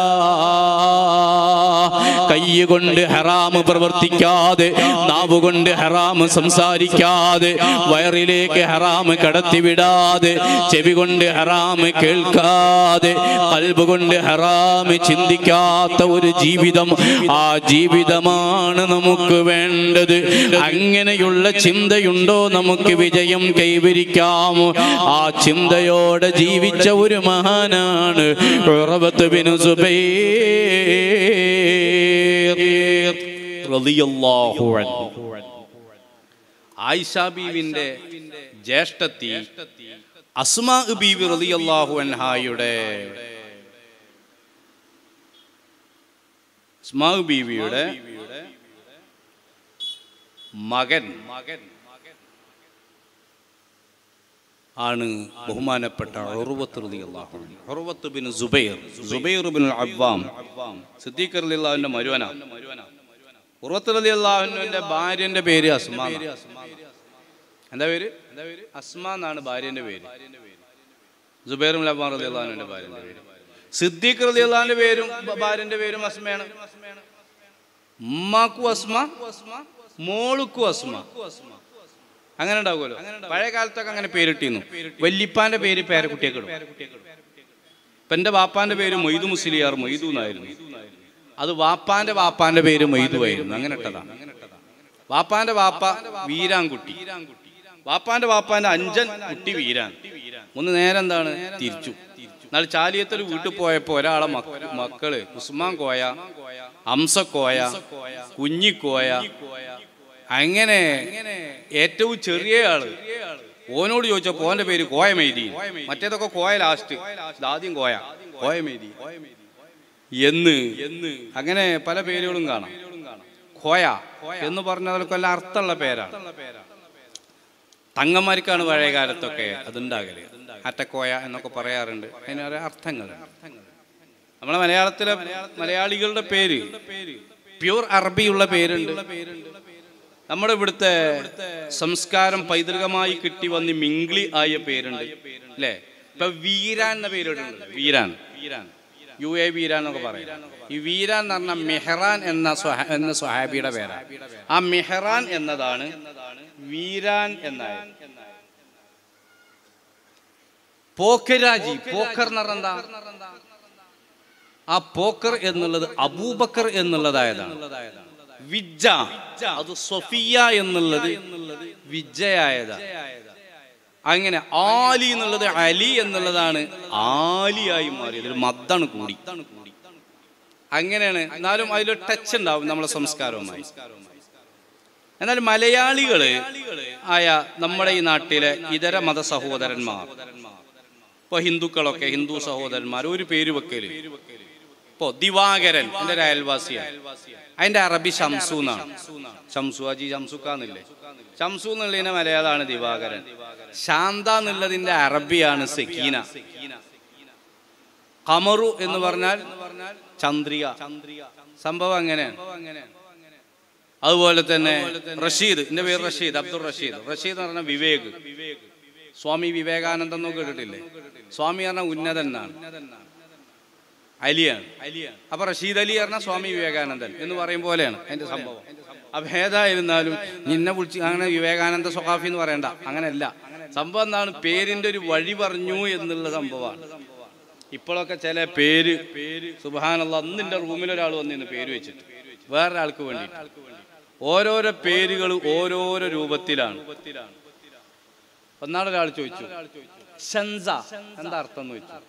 കൈ കൊണ്ട് ഹറാമ് പ്രവർത്തിക്കാതെ നാവ് കൊണ്ട് ഹറാമ് സംസാരിക്കാതെ വയറിലേക്ക് ഹറാമ് കടത്തിവിടാതെ ചെവി കൊണ്ട് ഹറാമ് കേൾക്കാതെ കൽബ് കൊണ്ട് ഹറാമ് ചിന്തിക്കാത്ത ഒരു ജീവിതം ആ ജീവിതമാണ് നമുക്ക് വേണ്ടത് അങ്ങനെയുള്ള ചിന്തയുണ്ടോ നമുക്ക് വിജയം കൈവരിക്കാമോ ആ ചിന്തയോടെ ജീവിച്ച ഒരു മഹാനാണ് ഉറവത്ത് ബിൻ സുബൈർ റളിയല്ലാഹു അൻഹു ആയിഷ ബീവിന്റെ ജ്യേഷ്ഠത്തി അസ്മാ ബീവി റളിയല്ലാഹു അൻഹായുടെ അസ്മാ ബീവിയുടെ മകൻ ആണ് ബഹുമാനപ്പെട്ട ഉറുവത്ത് റളിയല്ലാഹു അൻഹു ഉറുവത്ത് ബിൻ സുബൈർ സുബൈർ ബിൻ അവ്വാം സിദ്ദീഖ് റളിയല്ലാഹുവിന്റെ മരുവനാണ് ഉറുവത്ത് റളിയല്ലാഹുവിന്റെ ഭാര്യന്റെ പേര് അസ്മാ എന്നാണ്. എന്താ പേര് എന്താ പേര് അസ്മ എന്നാണ് ഭാര്യന്റെ പേര് സുബൈർ ബിൻ അവ്വാം റളിയല്ലാഹുവിന്റെ ഭാര്യന്റെ പേര് സിദ്ദീഖ് റളിയല്ലാഹുവിന്റെ പേരും ഭ- ഭാര്യന്റെ പേരും അസ്മയാണ് ഉമ്മാക്കും അസ്മ മോളുക്കും അസ്മ അങ്ങനെ ഉണ്ടാവുമല്ലോ പഴയ കാലത്തൊക്കെ അങ്ങനെ പേരിട്ടിരുന്നു വല്യപ്പാന്റെ പേര് പേരക്കുട്ടിയൊക്കെ ഇടും ഇപ്പൊ എന്റെ വാപ്പാന്റെ പേര് മൊയ്തു മുസ്ലിയാർ മൊയ്തു എന്നായിരുന്നു അത് വാപ്പാന്റെ വാപ്പാന്റെ പേര് മൊയ്തു ആയിരുന്നു അങ്ങനെ ഇട്ടതാണ് വാപ്പാന്റെ വാപ്പ വീരാൻകുട്ടി വാപ്പാന്റെ വാപ്പാന്റെ അഞ്ചൻ കുട്ടി വീരാൻ ഒന്ന് നേരെ എന്താണ് തിരിച്ചു എന്നാൽ ചാലിയത്തിൽ വീട്ടിൽ പോയപ്പോ ഒരാളെ മക്ക- മക്കള് ഉസ്മാൻ കോയ അംസക്കോയ കുഞ്ഞിക്കോയ അങ്ങനെ ഏറ്റവും ചെറിയ ആള് ഓനോട് ചോദിച്ചപ്പോ ഓന്റെ പേര് കോയമേരി മറ്റേതൊക്കെ കോയ ലാസ്റ്റ് ആദ്യം കോയ കോയമേരി എന്ന് എന്ന് അങ്ങനെ പല പേരുകളും കാണാം കോയ എന്ന് പറഞ്ഞാൽ കൊല്ലം അർത്ഥമുള്ള പേരാണ് തങ്ങന്മാർക്കാണ് പഴയ കാലത്തൊക്കെ അതുണ്ടാകല് അറ്റക്കോയ എന്നൊക്കെ പറയാറുണ്ട് അതിന് ഓരോ അർത്ഥങ്ങൾ നമ്മളെ മലയാളത്തിലെ മലയാളികളുടെ പേര് പ്യൂർ അറബിയുള്ള പേരുണ്ട് നമ്മുടെ ഇവിടുത്തെ സംസ്കാരം പൈതൃകമായി കിട്ടി വന്ന് മിംഗ്ലി ആയ പേരുണ്ട് അല്ലേ ഇപ്പൊ വീരാൻ എന്ന പേരിട്ടുണ്ട് വീരാൻ യു എ വീരാൻ എന്നൊക്കെ പറയും ഈ വീരാൻ എന്ന് പറഞ്ഞ മെഹ്റാൻ എന്ന സ്വഹ- എന്ന സ്വഹാബിയുടെ പേരാണ് ആ മെഹ്റാൻ എന്നതാണ് വീരാൻ എന്നായത് പോക്കരാജി പോക്കർ എന്ന് പറഞ്ഞാൽ എന്താ ആ പോക്കർ എന്നുള്ളത് അബൂബക്കർ എന്നുള്ളതായതാണ് വിജ്ജ അത് സൊഫിയ എന്നുള്ളത് വിജയായതാണ് അങ്ങനെ ആലി എന്നുള്ളത് അലി എന്നുള്ളതാണ് ആലിയായി മാറിയത് ഒരു മദ്ദാണ് കൂടി അങ്ങനെയാണ് എന്നാലും അതിലൊരു ടച്ച് ഉണ്ടാവും നമ്മളെ സംസ്കാരവുമായി എന്നാൽ മലയാളികള് ആയ നമ്മുടെ ഈ നാട്ടിലെ ഇതര മത സഹോദരന്മാർ ഇപ്പൊ ഹിന്ദുക്കളൊക്കെ ഹിന്ദു സഹോദരന്മാർ ഒരു പേര് വെക്കല് ഇപ്പോ ദിവാകരൻ എന്റെ ഒരു അയൽവാസിയാണ് അതിന്റെ അറബി ഷംസു എന്നാണ് ഷംസു അജി ഷംസുക്കാന്നില്ലേ ഷംസു എന്നുള്ളതിന്റെ മലയാളമാണ് ദിവാകരൻ ശാന്ത എന്നുള്ളതിന്റെ അറബിയാണ് സക്കീന കമറു എന്ന് പറഞ്ഞാൽ ചന്ദ്രിക സംഭവം അങ്ങനെയാണ് അതുപോലെ തന്നെ റഷീദ് എന്റെ പേര് റഷീദ് അബ്ദുൾ റഷീദ് റഷീദ് എന്ന് പറഞ്ഞാൽ വിവേക് സ്വാമി വിവേകാനന്ദൻ എന്നൊക്കെ കേട്ടിട്ടില്ലേ സ്വാമി പറഞ്ഞ ഉന്നതനാണ് അലിയാണ് അപ്പൊ റഷീദ് അലി പറഞ്ഞ സ്വാമി വിവേകാനന്ദൻ എന്ന് പറയും പോലെയാണ് അതിന്റെ സംഭവം അപ്പൊ ഏതായിരുന്നാലും നിന്നെ വിളിച്ച് അങ്ങനെ വിവേകാനന്ദ സ്വഹാഫി എന്ന് പറയണ്ട അങ്ങനെയല്ല സംഭവം എന്താണ് പേരിന്റെ ഒരു വഴി പറഞ്ഞു എന്നുള്ള സംഭവമാണ് ഇപ്പോഴൊക്കെ ചില പേര് പേര് സുബാനുള്ള അന്നിന്റെ റൂമിൽ ഒരാൾ വന്നിരുന്നു പേര് വെച്ചിട്ട് വേറൊരാൾക്ക് വേണ്ടി ഓരോരോ പേരുകൾ ഓരോരോ രൂപത്തിലാണ് ഒന്നാളൊരാൾ ഒരാൾ ചോദിച്ചു ഷൻസ എന്താ അർത്ഥം എന്ന് ചോദിച്ചു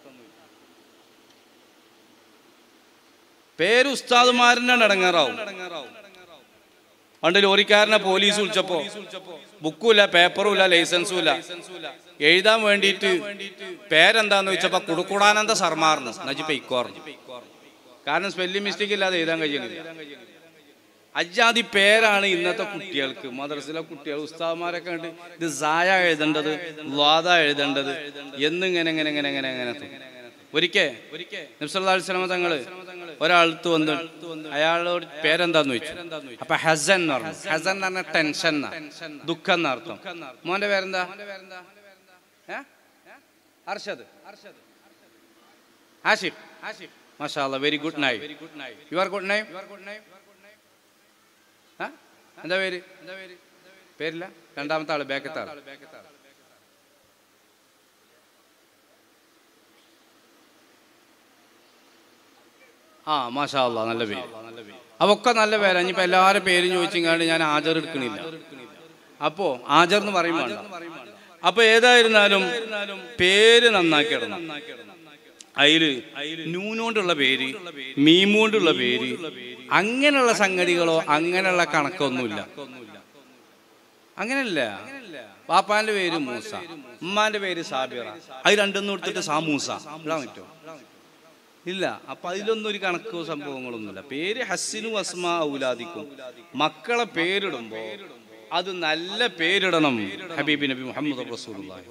പേര് ഉസ്താദുമാരനെ അടങ്ങാറാവും പണ്ട് ലോറിക്കാരനെ പോലീസ് വിളിച്ചപ്പോ ബുക്കുമില്ല പേപ്പറും ഇല്ല ലൈസൻസും ഇല്ല എഴുതാൻ വേണ്ടിയിട്ട് പേരെന്താന്ന് ചോദിച്ചപ്പോ കുടുക്കുടാനന്ദ സർമാർന്ന് നജി പെയ്ക്കോർന്നു കാരണം സ്പെല്ലിംഗ് മിസ്റ്റേക്ക് ഇല്ലാതെ എഴുതാൻ കഴിയുന്നില്ല അജാതി പേരാണ് ഇന്നത്തെ കുട്ടികൾക്ക് മദ്രസിലെ കുട്ടികൾ ഉസ്താദ്മാരൊക്കെ ഉണ്ട് ഇത് സായ എഴുതേണ്ടത് ലാദ എഴുതേണ്ടത് എന്നിങ്ങനെ ഇങ്ങനെ ഇങ്ങനെ ഇങ്ങനെ ഇങ്ങനെ ഒരിക്കൽ നബ്സല്ലാസ്ലമ തങ്ങള് ഒരാളത്ത് വന്ന് അയാളോട് പേരെന്താന്ന് ചോദിച്ചു അപ്പൊ ഹസൻ എന്ന് പറഞ്ഞു ഹസൻ എന്ന് പറഞ്ഞ ടെൻഷൻ ദുഃഖം എന്നർത്ഥം മോന്റെ പേരെന്താ ഏ? അർഷദ് ആഷിഫ് മാഷാ വെരി ഗുഡ് നൈ യു ആർ ഗുഡ് നൈം എന്താ പേര് പേരില്ല രണ്ടാമത്തെ ആള് ബാക്കത്തെ ആള് ആ മാഷാ അല്ലാ നല്ല പേര് അവൊക്കെ നല്ല പേരാ ഇനിയിപ്പോ എല്ലാവരും പേരും ചോദിച്ചിങ്ങാണ്ട് ഞാൻ ആജർ എടുക്കണില്ല അപ്പോ ആജർ എന്ന് പറയും വേണ്ട അപ്പൊ ഏതായിരുന്നാലും പേര് നന്നാക്കിയിടണം അതില് നൂനോണ്ടുള്ള പേര് മീമോണ്ടുള്ള പേര് അങ്ങനെയുള്ള സംഗതികളോ അങ്ങനെയുള്ള കണക്കൊന്നുമില്ല അങ്ങനല്ല പാപ്പാന്റെ പേര് മൂസ ഉമ്മാന്റെ പേര് സാബിറ അത് രണ്ടൊന്നും എടുത്തിട്ട് സാമൂസ ഇടാൻ പറ്റുമോ ഇല്ല അപ്പൊ അതിലൊന്നും ഒരു കണക്കോ സംഭവങ്ങളൊന്നുമില്ല പേര് ഹസ്സിനു അസ്മാ ഔലാദിക്കും മക്കളെ പേരിടുമ്പോ അത് നല്ല പേരിടണം ഹബീബി നബി മുഹമ്മദ് റസൂലുള്ളാഹി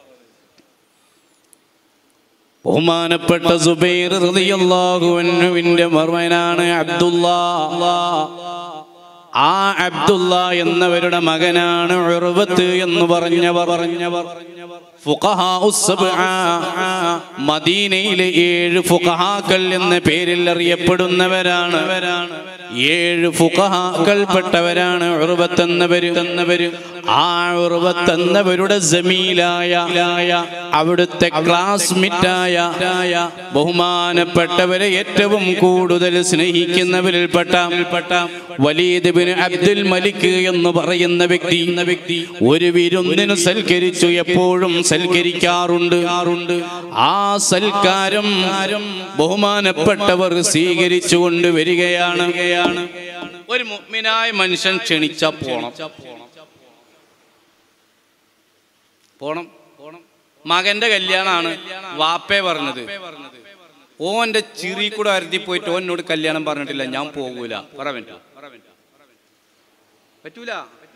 ബഹുമാനപ്പെട്ട സുബൈർ റളിയല്ലാഹു അൻഹുവിന്റെ മർമനാണ് അബ്ദുല്ലാ ആ അബ്ദുള്ള എന്നവരുടെ മകനാണ് ഉർവത്ത് എന്ന് പറഞ്ഞവർ പറഞ്ഞവർ ഫുഖഹാഉ സബ്ആ മദീനയിലെ ഏഴ് ഫുഖഹാക്കൾ എന്ന പേരിൽ അറിയപ്പെടുന്നവരാണ് ഏഴ് ഫുഖഹാക്കൾപ്പെട്ടവരാണ് ഉർവത്ത് എന്നവര് എന്നവര് ആ ഉർവത്ത് എന്നവരുടെ ജമീലായ അവിടുത്തെ ക്ലാസ്മേറ്റായ ബഹുമാനപ്പെട്ടവരെ ഏറ്റവും കൂടുതൽ സ്നേഹിക്കുന്നവരിൽപ്പെട്ട വലീദ് ബിൻ അബ്ദുൽ മലിക് എന്ന് പറയുന്ന വ്യക്തി വ്യക്തി ഒരു വിരുന്നിന് സൽക്കരിച്ചു എപ്പോഴും സൽക്കരിക്കാറുണ്ട് ആ സൽക്കാരം ബഹുമാനപ്പെട്ടവർ സ്വീകരിച്ചുകൊണ്ട് വരികയാണ് ഒരു മുഗ്മിനായ മനുഷ്യൻ ക്ഷണിച്ച പോണം പോണം മകന്റെ കല്യാണാണ് വാപ്പേ പറഞ്ഞത് ഓന്റെ ചിറി കൂടെ അരുതി പോയിട്ട് ഓനോട് കല്യാണം പറഞ്ഞിട്ടില്ല ഞാൻ പോകൂല പറ പറ്റൂ പറ്റൂല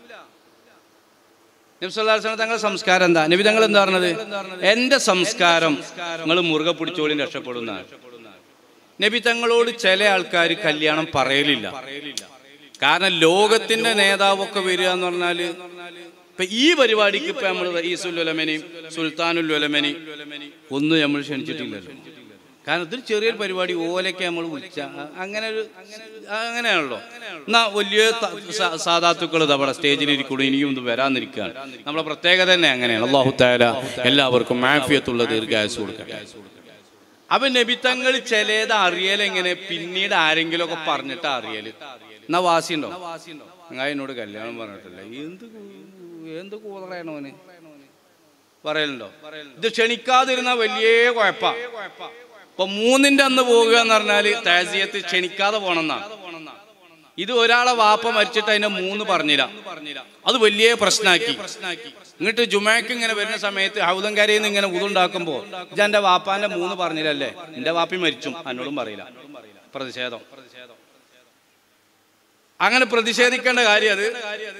നബ്സല്ലാസ്ലം തങ്ങളുടെ സംസ്കാരം എന്താ നബി തങ്ങൾ എന്താ പറഞ്ഞത് എന്റെ സംസ്കാരം നിങ്ങൾ മുറുകെ പിടിച്ചോളി രക്ഷപ്പെടുന്നതാണ് നബി തങ്ങളോട് ചില ആൾക്കാർ കല്യാണം പറയലില്ല കാരണം ലോകത്തിന്റെ നേതാവൊക്കെ വരിക എന്ന് പറഞ്ഞാല് ഇപ്പൊ ഈ പരിപാടിക്ക് ഇപ്പൊ നമ്മൾ റയീസുൽ ഉലമനി സുൽത്താനുൽ ഉലമനി ഒന്നും നമ്മൾ ക്ഷണിച്ചിട്ടില്ലല്ലോ കാരണം ഇതൊരു ചെറിയൊരു പരിപാടി ഓലൊക്കെ നമ്മൾ വിളിച്ച അങ്ങനെ ഒരു അങ്ങനെയാണല്ലോ എന്നാ വലിയ സാധാത്തുക്കൾ അവിടെ സ്റ്റേജിൽ ഇരിക്കുന്നു ഇനിയും ഇത് വരാന്നിരിക്കുകയാണ് നമ്മളെ പ്രത്യേകത തന്നെ അങ്ങനെയാണ് അള്ളാഹു താല എല്ലാവർക്കും മാഫിയത്തുള്ള ദീർഘായുസ് കൊടുക്കട്ടെ അപ്പൊ നബിത്തങ്ങൾ ചിലത് അറിയലെങ്ങനെ പിന്നീട് ആരെങ്കിലും ഒക്കെ പറഞ്ഞിട്ട് അറിയല് എന്നാ വാസിയുണ്ടോ അങ്ങനെ എന്നോട് കല്യാണം പറഞ്ഞിട്ടില്ല എന്ത് കൂ- എന്ത് കൂതറയാണോ അവന് പറയലുണ്ടോ ഇത് ക്ഷണിക്കാതിരുന്ന വലിയ കുഴപ്പ ഇപ്പൊ മൂന്നിന്റെ അന്ന് പോകുക എന്ന് പറഞ്ഞാല് താസിയത്ത് ക്ഷണിക്കാതെ പോണെന്നാണ് ഇത് ഒരാളെ വാപ്പ മരിച്ചിട്ട് അതിനെ മൂന്ന് പറഞ്ഞില്ല അത് വലിയ പ്രശ്നമാക്കി എന്നിട്ട് ജുമാക്ക് ഇങ്ങനെ വരുന്ന സമയത്ത് ഹൗദംകരയിൽ നിന്ന് ഇങ്ങനെ ഉതുണ്ടാക്കുമ്പോ ഇത് എന്റെ വാപ്പാന്റെ മൂന്ന് പറഞ്ഞില്ലല്ലേ എന്റെ വാപ്പി മരിച്ചും എന്നോടും പറയില്ല പ്രതിഷേധം അങ്ങനെ പ്രതിഷേധിക്കേണ്ട കാര്യം അത്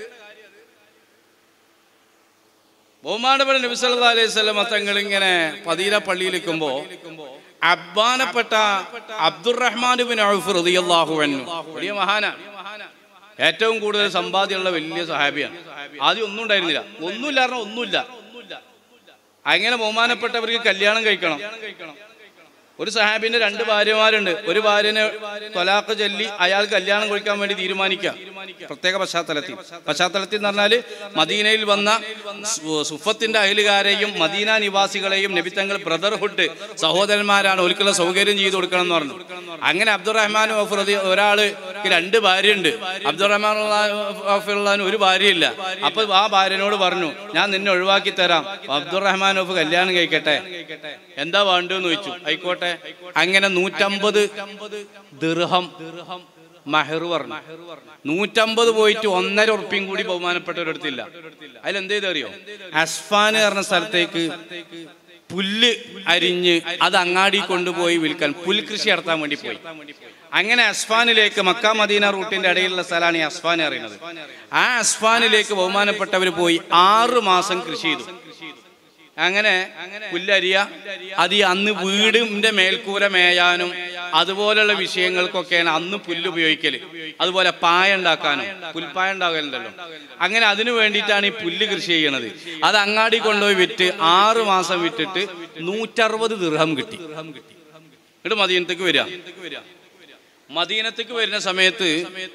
ബഹുമാനപ്പെട്ട നബി സല്ലല്ലാഹു അലൈഹി വസല്ലം തങ്ങൾ ഇങ്ങനെ പതീര പള്ളിയിലിരിക്കുമ്പോ അബ്ബാനപ്പെട്ട അബ്ദുറഹ്മാൻ ബിൻ ഔഫ് റളിയല്ലാഹു അൻഹു വലിയ മഹാനാണ് ഏറ്റവും കൂടുതൽ സമ്പാദ്യമുള്ള വലിയ സഹാബിയാണ് ആദ്യം ഒന്നും ഉണ്ടായിരുന്നില്ല ഒന്നുമില്ല പറഞ്ഞാൽ ഒന്നുമില്ല അങ്ങനെ ബഹുമാനപ്പെട്ടവർക്ക് കല്യാണം കഴിക്കണം ഒരു സഹാബിന്റെ രണ്ട് ഭാര്യമാരുണ്ട് ഒരു ഭാര്യനെ തൊലാഖ് ചൊല്ലി അയാൾ കല്യാണം കഴിക്കാൻ വേണ്ടി തീരുമാനിക്കുക പ്രത്യേക പശ്ചാത്തലത്തിൽ പശ്ചാത്തലത്തിൽ എന്ന് പറഞ്ഞാൽ മദീനയിൽ വന്ന സു- സുഫത്തിന്റെ അയലുകാരെയും മദീന നിവാസികളെയും നബിത്തങ്ങൾ ബ്രദർഹുഡ് സഹോദരന്മാരാണ് ഒരിക്കലും സൗകര്യം ചെയ്തു കൊടുക്കണം എന്ന് പറഞ്ഞു അങ്ങനെ അബ്ദുറഹ്മാൻ വഫ്രദി ഒരാള് രണ്ട് ഭാര്യയുണ്ട് അബ്ദുറഹ്മാൻ വഫുള്ളാന് ഒരു ഭാര്യയില്ല അപ്പൊ ആ ഭാര്യനോട് പറഞ്ഞു ഞാൻ നിന്നെ ഒഴിവാക്കി തരാം അബ്ദുറഹ്മാൻ വഫ് കല്യാണം കഴിക്കട്ടെ എന്താ വേണ്ടെന്ന് ചോദിച്ചു ആയിക്കോട്ടെ അങ്ങനെ നൂറ്റമ്പത് ദിർഹം മഹർ പറഞ്ഞു നൂറ്റമ്പത് പോയിട്ട് ഒന്നര ഉറുപ്പിയും കൂടി ബഹുമാനപ്പെട്ടവരെടുത്തില്ല അതിലെന്ത് ചെയ്തറിയോ അസ്ഫാൻ പറഞ്ഞ സ്ഥലത്തേക്ക് പുല്ല് അരിഞ്ഞ് അത് അങ്ങാടി കൊണ്ടുപോയി വിൽക്കാൻ പുൽകൃഷി നടത്താൻ വേണ്ടി പോയി അങ്ങനെ അസ്ഫാനിലേക്ക് മക്ക മദീന റൂട്ടിന്റെ ഇടയിലുള്ള സ്ഥലമാണ് ഈ അസ്ഫാൻ അറിയുന്നത് ആ അസ്ഫാനിലേക്ക് ബഹുമാനപ്പെട്ടവർ പോയി ആറ് മാസം കൃഷി ചെയ്തു അങ്ങനെ പുല്ലരിയ അത് ഈ അന്ന് വീടിന്റെ മേൽക്കൂര മേയാനും അതുപോലുള്ള വിഷയങ്ങൾക്കൊക്കെയാണ് അന്ന് പുല്ല് ഉപയോഗിക്കല് അതുപോലെ പായ ഉണ്ടാക്കാനും പുൽപ്പായ ഉണ്ടാകലുണ്ടല്ലോ അങ്ങനെ അതിനു വേണ്ടിയിട്ടാണ് ഈ പുല്ല് കൃഷി ചെയ്യണത് അത് അങ്ങാടി കൊണ്ടുപോയി വിറ്റ് ആറ് മാസം വിറ്റിട്ട് നൂറ്ററുപത് ദിർഹം കിട്ടി എന്നിട്ട് മദീനത്തേക്ക് വരിക മദീനത്തേക്ക് വരുന്ന സമയത്ത്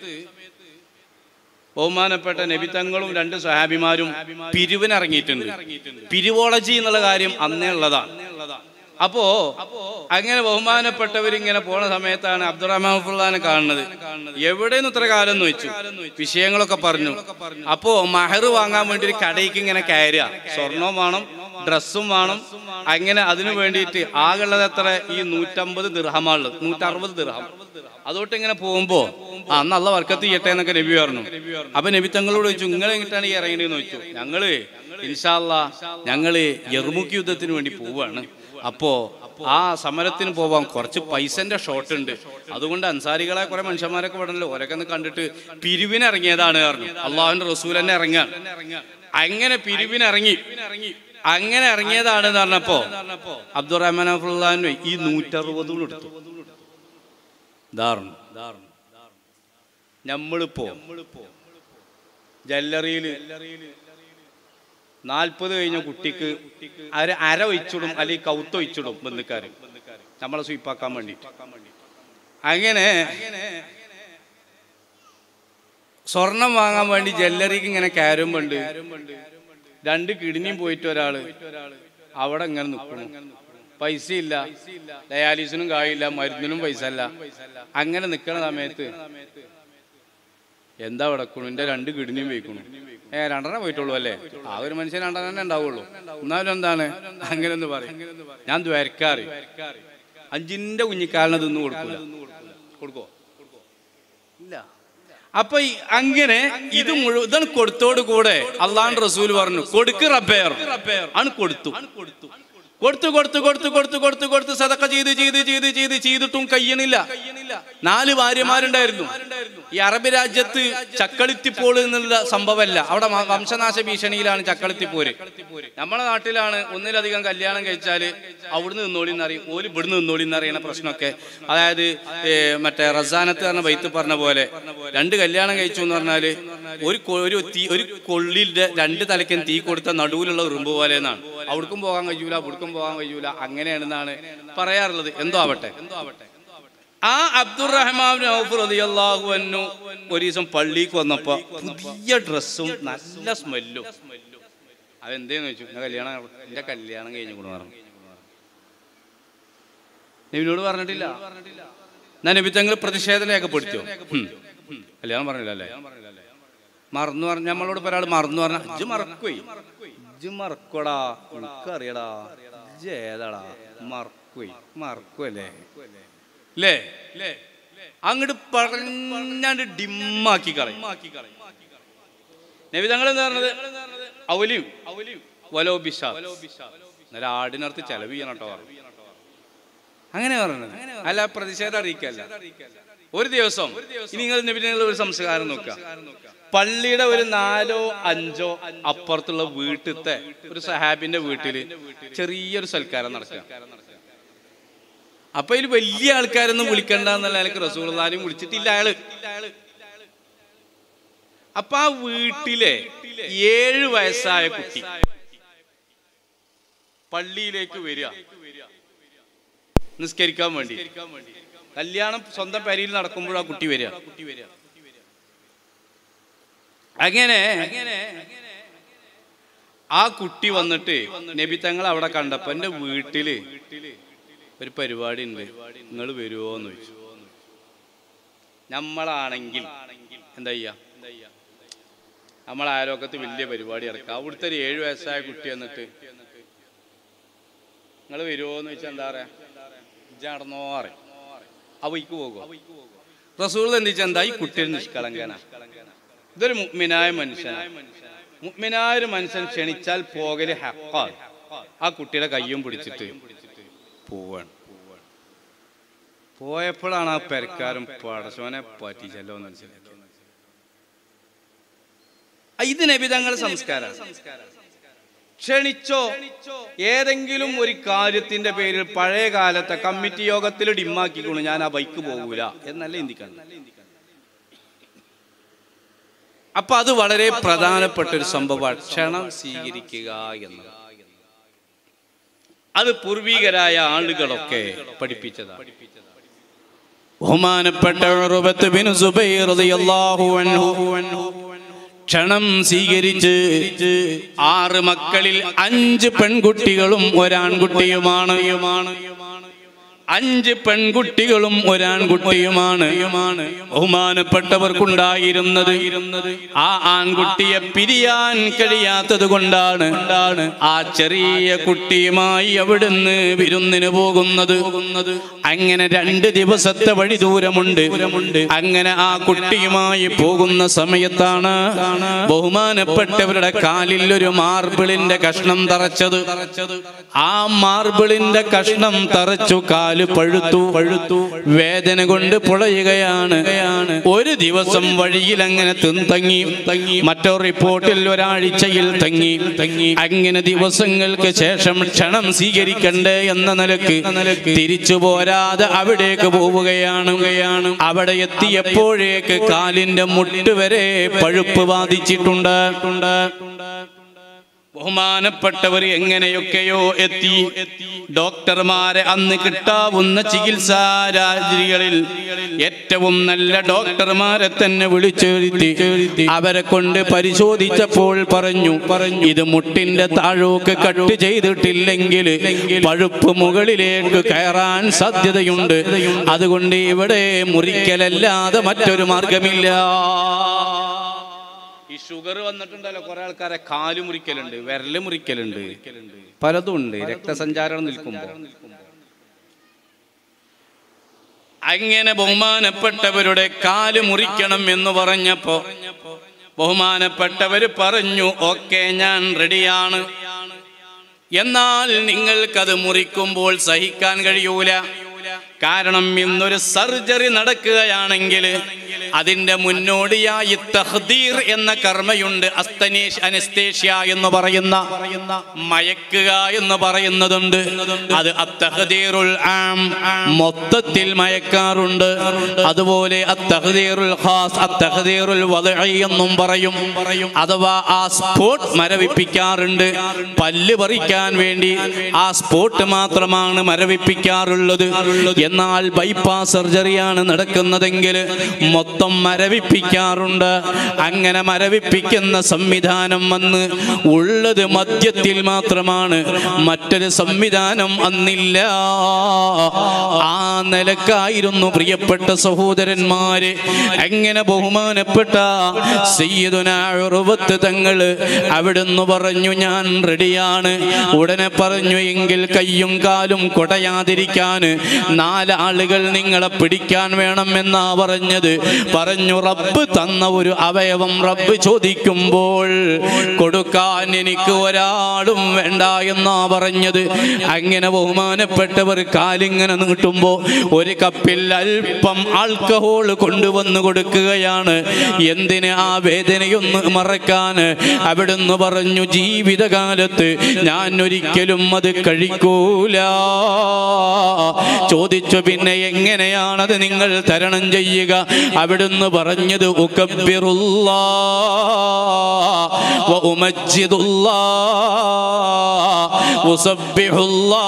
ബഹുമാനപ്പെട്ട നബിതങ്ങളും രണ്ട് സഹാബിമാരും പിരിവിനിറങ്ങിയിട്ടുണ്ട് പിരിവോളജി എന്നുള്ള കാര്യം അന്നേ ഉള്ളതാണ് അപ്പോ അങ്ങനെ ബഹുമാനപ്പെട്ടവരിങ്ങനെ പോണ സമയത്താണ് അബ്ദുറഹ്മാൻ ഫുള്ളാനെ കാണുന്നത് എവിടെയെന്ന് ഇത്ര കാലം എന്ന് വെച്ചു വിഷയങ്ങളൊക്കെ പറഞ്ഞു അപ്പോ മഹർ വാങ്ങാൻ വേണ്ടി ഒരു കടയ്ക്ക് ഇങ്ങനെ കയറുക സ്വർണവും വേണം ഡ്രസ്സും വേണം അങ്ങനെ അതിനു വേണ്ടിയിട്ട് ആകുള്ളത് എത്ര ഈ നൂറ്റമ്പത് ദിർഹമാണുള്ളത് നൂറ്ററുപത് ദിർഹം അതോട്ട് ഇങ്ങനെ പോകുമ്പോ ആ അന്ന് അള്ള വർക്കത്ത് ചെയ്യട്ടെ എന്നൊക്കെ നബി പറഞ്ഞു അപ്പൊ നബി തങ്ങളോട് ചോദിച്ചു നിങ്ങൾ എങ്ങിട്ടാണ് ഈ ഇറങ്ങിയെന്ന് ചോദിച്ചു ഞങ്ങള് ഇൻഷാല്ല ഞങ്ങള് യർമുഖ് യുദ്ധത്തിന് വേണ്ടി പോവാണ് അപ്പോ ആ സമരത്തിന് പോവാൻ കുറച്ച് പൈസന്റെ ഷോർട്ട് ഉണ്ട് അതുകൊണ്ട് അൻസാരികളെ കുറെ മനുഷ്യന്മാരൊക്കെ പറഞ്ഞല്ലോ ഓരൊക്കെ ഒന്ന് കണ്ടിട്ട് പിരിവിനിറങ്ങിയതാണ് പറഞ്ഞു അള്ളാഹുവിന്റെ റസൂൽ തന്നെ ഇറങ്ങാൻ അങ്ങനെ പിരിവിനിറങ്ങി അങ്ങനെ ഇറങ്ങിയതാണെന്ന് പറഞ്ഞപ്പോ അബ്ദുറഹ്മാൻ അഫുല്ലാനു ഈ നൂറ്ററുപതും എടുത്തു ദാറുണ്ട് നമ്മളിപ്പോ ജല്ലറിയില് നാൽപ്പത് കഴിഞ്ഞ കുട്ടിക്ക് അര അര ഒഴിച്ചിടും അല്ലെങ്കിൽ കൗത്തൊഴിച്ചിടും ബന്ധുക്കാര് നമ്മളെ സ്വീപ്പാക്കാൻ വേണ്ടിട്ട് അങ്ങനെ സ്വർണം വാങ്ങാൻ വേണ്ടി ജല്ലറിക്ക് ഇങ്ങനെ കയറുമ്പോണ്ട് രണ്ട് കിഡ്നിയും പോയിട്ട് ഒരാള് അവിടെ ഇങ്ങനെ നിൽക്കണം പൈസ ഇല്ല ഡയാലിസിനും കായില്ല മരുന്നിനും പൈസ ഇല്ല അങ്ങനെ നിൽക്കുന്ന സമയത്ത് എന്താ വിടക്കണു എന്റെ രണ്ട് കിഡ്നിയും പോയിക്കണു ഏ രണ്ടെണ്ണം പോയിട്ടുള്ളൂ അല്ലേ ആ ഒരു മനുഷ്യൻ രണ്ടെണ്ണം ഉണ്ടാവുള്ളൂ എന്നാലും എന്താണ് അങ്ങനെ ഒന്ന് പറയും ഞാൻ ദ്വരക്കാറ് അഞ്ചിന്റെ കുഞ്ഞിക്കാലിനെ തിന്നു കൊടുക്കൂല കൊടുക്കോ ഇല്ല അപ്പൊ ഈ അങ്ങനെ ഇത് മുഴുവൻ ഇതാണ് കൊടുത്തോട് കൂടെ അള്ളാൻ റസൂൽ പറഞ്ഞു കൊടുക്ക് റബ്ബേർ ആണ് കൊടുത്തു കൊടുത്തു കൊടുത്തു കൊടുത്തു കൊടുത്തു കൊടുത്തു കൊടുത്ത് സതക്ക ചെയ്ത് ചെയ്ത് ചെയ്ത് ചെയ്ത് ചെയ്തിട്ടും കയ്യണില്ല നാല് ഭാര്യമാരുണ്ടായിരുന്നു ഈ അറബ് രാജ്യത്ത് ചക്കളിത്തിപ്പോള് എന്നുള്ള സംഭവമല്ല അവിടെ മ- വംശനാശ ഭീഷണിയിലാണ് ചക്കളിത്തിപ്പോര് നമ്മുടെ നാട്ടിലാണ് ഒന്നിലധികം കല്യാണം കഴിച്ചാല് അവിടുന്ന് നിന്നോളി എന്നറിയും ഓല് ഇവിടുന്ന് നിന്നോളി എന്നറിയണ പ്രശ്നമൊക്കെ അതായത് ഏ, മറ്റേ റസാനത്ത് പറഞ്ഞ വൈത്ത് പറഞ്ഞ പോലെ രണ്ട് കല്യാണം കഴിച്ചു എന്ന് പറഞ്ഞാല് ഒരു കൊ- ഒരു തീ ഒരു കൊള്ളിന്റെ രണ്ട് തലയ്ക്കും തീ കൊടുത്ത നടുവിലുള്ള ഉറുമ്പ് പോലെ എന്നാണ് അവിടേക്കും പോകാൻ കഴിയൂല അവിടേക്കും പോകാൻ കഴിയൂല അങ്ങനെയാണെന്നാണ് പറയാറുള്ളത് എന്തോ ആവട്ടെ എന്തോ ആവട്ടെ ആ അബ്ദുറഹ്മാൻ ഔഫ് റളിയല്ലാഹു അൻഹു ഒരു ദിവസം പള്ളിക്ക് വന്നപ്പോ പുതിയ ഡ്രസ്സും നല്ല സ്മെല്ലും അതെന്തേന്ന് വെച്ചു എന്റെ കല്യാണം എന്റെ കല്യാണം കഴിഞ്ഞു കൂടെ പറഞ്ഞു നബിനോട് പറഞ്ഞിട്ടില്ല ഞാൻ നബി തങ്ങൾ പ്രതിഷേധം രേഖപ്പെടുത്തിയോ ഹും. കല്യാണം പറഞ്ഞില്ല അല്ലേ മറന്നു പറഞ്ഞ നമ്മളോട് ഇപ്പൊ ഒരാൾ മറന്നു പറഞ്ഞ ഇജ്ജ് മറക്കുവേ ഇജ്ജ് മറക്കോടാ എനിക്കറിയടാ ഇജ്ജ് ഏതാടാ മറക്കുവേ മറക്കുവല്ലേ അല്ലേ അങ്ങോട്ട് പറഞ്ഞാണ്ട് ഡിമ്മാക്കി കളയും നബി തങ്ങൾ എന്താ പറഞ്ഞത് അവലിയും വലോ ബിഷാ നല്ല ആടിനടുത്ത് ചെലവ് ചെയ്യണം കേട്ടോ പറഞ്ഞു. അങ്ങനെ പറഞ്ഞത് അല്ല പ്രതിഷേധം അറിയിക്കല്ല ഒരു ദിവസം ഇനി നിങ്ങൾ നബി തങ്ങൾ ഒരു സംസ്കാരം നോക്കുക പള്ളിയുടെ ഒരു നാലോ അഞ്ചോ അപ്പുറത്തുള്ള വീട്ടിലത്തെ ഒരു സഹാബിന്റെ വീട്ടില് ചെറിയൊരു സൽക്കാരം നടക്കുക അപ്പൊ ഇതിൽ വലിയ ആൾക്കാരൊന്നും വിളിക്കണ്ട എന്നുള്ള നിലക്ക് റസൂർദാനും വിളിച്ചിട്ടില്ല അയാള് അപ്പൊ ആ വീട്ടിലെ ഏഴ് വയസ്സായ കുട്ടി പള്ളിയിലേക്ക് വരിക നിസ്കരിക്കാൻ വേണ്ടി കല്യാണം സ്വന്തം പരിയിൽ നടക്കുമ്പോൾ ആ കുട്ടി വരിക അങ്ങനെ ആ കുട്ടി വന്നിട്ട് നബി തങ്ങൾ അവിടെ കണ്ടപ്പോ എന്റെ വീട്ടില് ഒരു പരിപാടി ഉണ്ട് നിങ്ങൾ വരുമോ എന്ന് ചോദിച്ചു നമ്മളാണെങ്കിൽ എന്താ ചെയ്യാ നമ്മളെ അയലോക്കത്ത് വലിയ പരിപാടി ഇറക്കാം അവിടുത്തെ ഒരു ഏഴു വയസ്സായ കുട്ടി വന്നിട്ട് നിങ്ങൾ വരുമോ എന്ന് ചോദിച്ചാൽ എന്താ പറയാ ഇജ്ജ് നടന്നോ അറിയും ആ വൈക്ക് പോകുമോ റസൂൾ എന്ത് വെച്ചാൽ എന്താ ഈ കുട്ടി ഒരു നിഷ്കളങ്കനാ ഇതൊരു മുഗ്മിനായ മനുഷ്യനാണ് മുഗ്മിനായ ഒരു മനുഷ്യൻ ക്ഷണിച്ചാൽ പോകല് ഹക്കാണ് ആ കുട്ടിയുടെ കയ്യും പിടിച്ചിട്ട് പോവാണ് പോയപ്പോഴാണ് ആ പെരക്കാരൻ പടശോനെ പറ്റിച്ചല്ലോ എന്ന് മനസ്സിലാക്കിയത് ആ, ഇത് നബിതങ്ങൾ സംസ്കാരം ക്ഷണിച്ചോ ഏതെങ്കിലും ഒരു കാര്യത്തിന്റെ പേരിൽ പഴയ കാലത്തെ കമ്മിറ്റി യോഗത്തിൽ ഡിമ്മാക്കിക്കൊണ്ട് ഞാൻ ആ ബൈക്ക് പോകൂല എന്നല്ല ഇന്ത്യക്കാണ് അപ്പൊ അത് വളരെ പ്രധാനപ്പെട്ട ഒരു സംഭവമാണ് ക്ഷണം സ്വീകരിക്കുക എന്നത് അത് പൂർവികരായ ആളുകളൊക്കെ പഠിപ്പിച്ചതാണ് ബഹുമാനപ്പെട്ട ഉറുബത്ത് ബിൻ സുബൈർ റളിയല്ലാഹു അൻഹു ക്ഷണം സ്വീകരിച്ച് ആറ് മക്കളിൽ അഞ്ച് പെൺകുട്ടികളും ഒരാൺകുട്ടിയുമാണ് അഞ്ച് പെൺകുട്ടികളും ഒരാൺകുട്ടിയുമാണ് ബഹുമാനപ്പെട്ടവർക്കുണ്ടായിരുന്നത് ആ ആൺകുട്ടിയെ പിരിയാൻ കഴിയാത്തത് കൊണ്ടാണ് ആ ചെറിയ കുട്ടിയുമായി അവിടുന്ന് വിരുന്നിന് പോകുന്നത് അങ്ങനെ രണ്ട് ദിവസത്തെ വഴി ദൂരമുണ്ട് അങ്ങനെ ആ കുട്ടിയുമായി പോകുന്ന സമയത്താണ് ബഹുമാനപ്പെട്ടവരുടെ കാലിൽ ഒരു മാർബിളിന്റെ കഷ്ണം തറച്ചത് ആ മാർബിളിന്റെ കഷ്ണം തറച്ചു കാല് പഴുത്തു പഴുത്തു വേദന കൊണ്ട് പുളയുകയാണ് ഒരു ദിവസം വഴിയിൽ അങ്ങനെ തങ്ങി തങ്ങി മറ്റോ റിപ്പോർട്ടിൽ ഒരാഴ്ചയിൽ തങ്ങി തങ്ങി അങ്ങനെ ദിവസങ്ങൾക്ക് ശേഷം ക്ഷണം സ്വീകരിക്കണ്ടേ എന്ന നിലക്ക് തിരിച്ചു പോരാതെ അവിടേക്ക് പോവുകയാണ് അവിടെ എത്തിയപ്പോഴേക്ക് കാലിന്റെ മുട്ട് വരെ പഴുപ്പ് ബാധിച്ചിട്ടുണ്ട് ബഹുമാനപ്പെട്ടവർ എങ്ങനെയൊക്കെയോ എത്തി ഡോക്ടർമാരെ അന്ന് കിട്ടാവുന്ന ചികിത്സാ രാജ്യങ്ങളിൽ ഏറ്റവും നല്ല ഡോക്ടർമാരെ തന്നെ വിളിച്ചെഴുത്തി അവരെ കൊണ്ട് പരിശോധിച്ചപ്പോൾ പറഞ്ഞു പറഞ്ഞു ഇത് മുട്ടിന്റെ താഴോക്ക് കട്ട് ചെയ്തിട്ടില്ലെങ്കിൽ പഴുപ്പ് മുകളിലേക്ക് കയറാൻ സാധ്യതയുണ്ട് അതുകൊണ്ട് ഇവിടെ മുറിക്കലല്ലാതെ മറ്റൊരു മാർഗമില്ല ഈ ഷുഗർ വന്നിട്ടുണ്ടല്ലോ കുറെ ആൾക്കാരെ കാല് മുറിക്കലുണ്ട് വിരല് മുറിക്കലുണ്ട് പലതും ഉണ്ട് രക്തസഞ്ചാരം നിൽക്കുമ്പോൾ അങ്ങനെ ബഹുമാനപ്പെട്ടവരുടെ കാല് മുറിക്കണം എന്ന് പറഞ്ഞപ്പോ ബഹുമാനപ്പെട്ടവര് പറഞ്ഞു ഓക്കെ ഞാൻ റെഡിയാണ് എന്നാൽ നിങ്ങൾക്കത് മുറിക്കുമ്പോൾ സഹിക്കാൻ കഴിയൂല കാരണം ഇന്നൊരു സർജറി നടക്കുകയാണെങ്കിൽ അതിന്റെ മുന്നോടിയായി തഹ്ദീർ എന്ന കർമ്മയുണ്ട് അസ്തനേഷ് അനസ്തേഷ്യ എന്ന് പറയുന്ന മയക്കുക എന്ന് പറയുന്നതുണ്ട് അത് അത്തഹദീറുൽ ആം മൊത്തത്തിൽ മയക്കാറുണ്ട് അതുപോലെ അത്തഹദീറുൽ ഖാസ് അത്തഹദീറുൽ വദഇ എന്നും പറയും പറയും അഥവാ ആ സ്പോട്ട് മരവിപ്പിക്കാറുണ്ട് പല്ല് പറിക്കാൻ വേണ്ടി ആ സ്പോട്ട് മാത്രമാണ് മരവിപ്പിക്കാറുള്ളത് എന്നാൽ ബൈപ്പാസ് സർജറിയാണ് നടക്കുന്നതെങ്കിൽ മൊത്തം മരവിപ്പിക്കാറുണ്ട് അങ്ങനെ മരവിപ്പിക്കുന്ന സംവിധാനം വന്ന് ഉള്ളത് മദ്യത്തിൽ മാത്രമാണ് മറ്റൊരു സംവിധാനം അന്നില്ല ആ നിലക്കായിരുന്നു പ്രിയപ്പെട്ട സഹോദരന്മാര് എങ്ങനെ ബഹുമാനപ്പെട്ട സയ്യിദുനാറുവത്ത് തങ്ങള് അവിടുന്ന് പറഞ്ഞു ഞാൻ റെഡിയാണ് ഉടനെ പറഞ്ഞു എങ്കിൽ കയ്യും കാലും കൊടയാതിരിക്കാൻ നാലാളുകൾ നിങ്ങളെ പിടിക്കാൻ വേണം എന്നാ പറഞ്ഞത് പറഞ്ഞു റബ്ബ് തന്ന ഒരു അവയവം റബ്ബ് ചോദിക്കുമ്പോൾ കൊടുക്കാൻ എനിക്ക് ഒരാളും വേണ്ട എന്നാ പറഞ്ഞത് അങ്ങനെ ബഹുമാനപ്പെട്ടവർ കാലിങ്ങനെ നീട്ടുമ്പോ ഒരു കപ്പിൽ അല്പം ആൽക്കഹോൾ കൊണ്ടുവന്ന് കൊടുക്കുകയാണ് എന്തിന് ആ വേദനയൊന്ന് മറക്കാൻ അവിടുന്ന് പറഞ്ഞു ജീവിതകാലത്ത് ഞാൻ ഒരിക്കലും അത് കഴിക്കൂല ചോദിച്ച ചോദിച്ചു പിന്നെ എങ്ങനെയാണത് നിങ്ങൾ തരണം ചെയ്യുക അവിടുന്ന് പറഞ്ഞത് ഉക്കബിറുല്ലാ വഉമജ്ജിദുല്ലാ ഉസബ്ബിഹുല്ലാ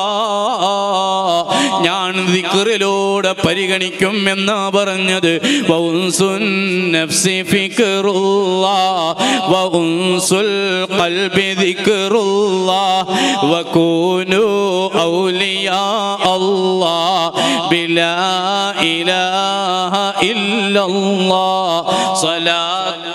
ഞാൻ ദിക്റിലൂടെ പരിഗണിക്കും എന്നാ പറഞ്ഞത് വഉൻസുൻ നഫ്സി ഫിക്റുല്ലാ വഉൻസുൽ ഖൽബി ദിക്റുല്ലാ വകൂനു ഔലിയാ അല്ലാഹ് ബിലാ ഇലാഹ ഇല്ലല്ലാഹ് സ്വലാത്തു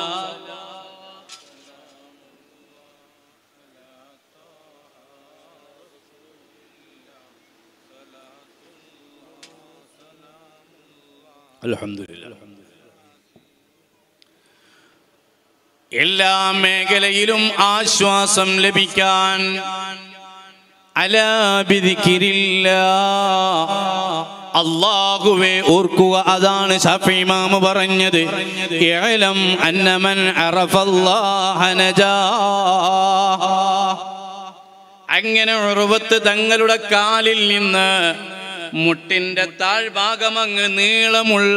അൽഹംദുലില്ലാ എല്ലാ മേഖലയിലും ആശ്വാസം ലഭിക്കാൻ അലാബിദിക്കിരില്ല അള്ളാഹുവെ ഓർക്കുക അതാണ് ഷഫീമാമ പറഞ്ഞത് ഇഅലം അന്നമൻ അറഫല്ലാഹ നജാ അങ്ങനെ ഉറവത്ത് തങ്ങളുടെ കാലിൽ നിന്ന് മുട്ടിന്റെ താഴ്ഭാഗം അങ്ങ് നീളമുള്ള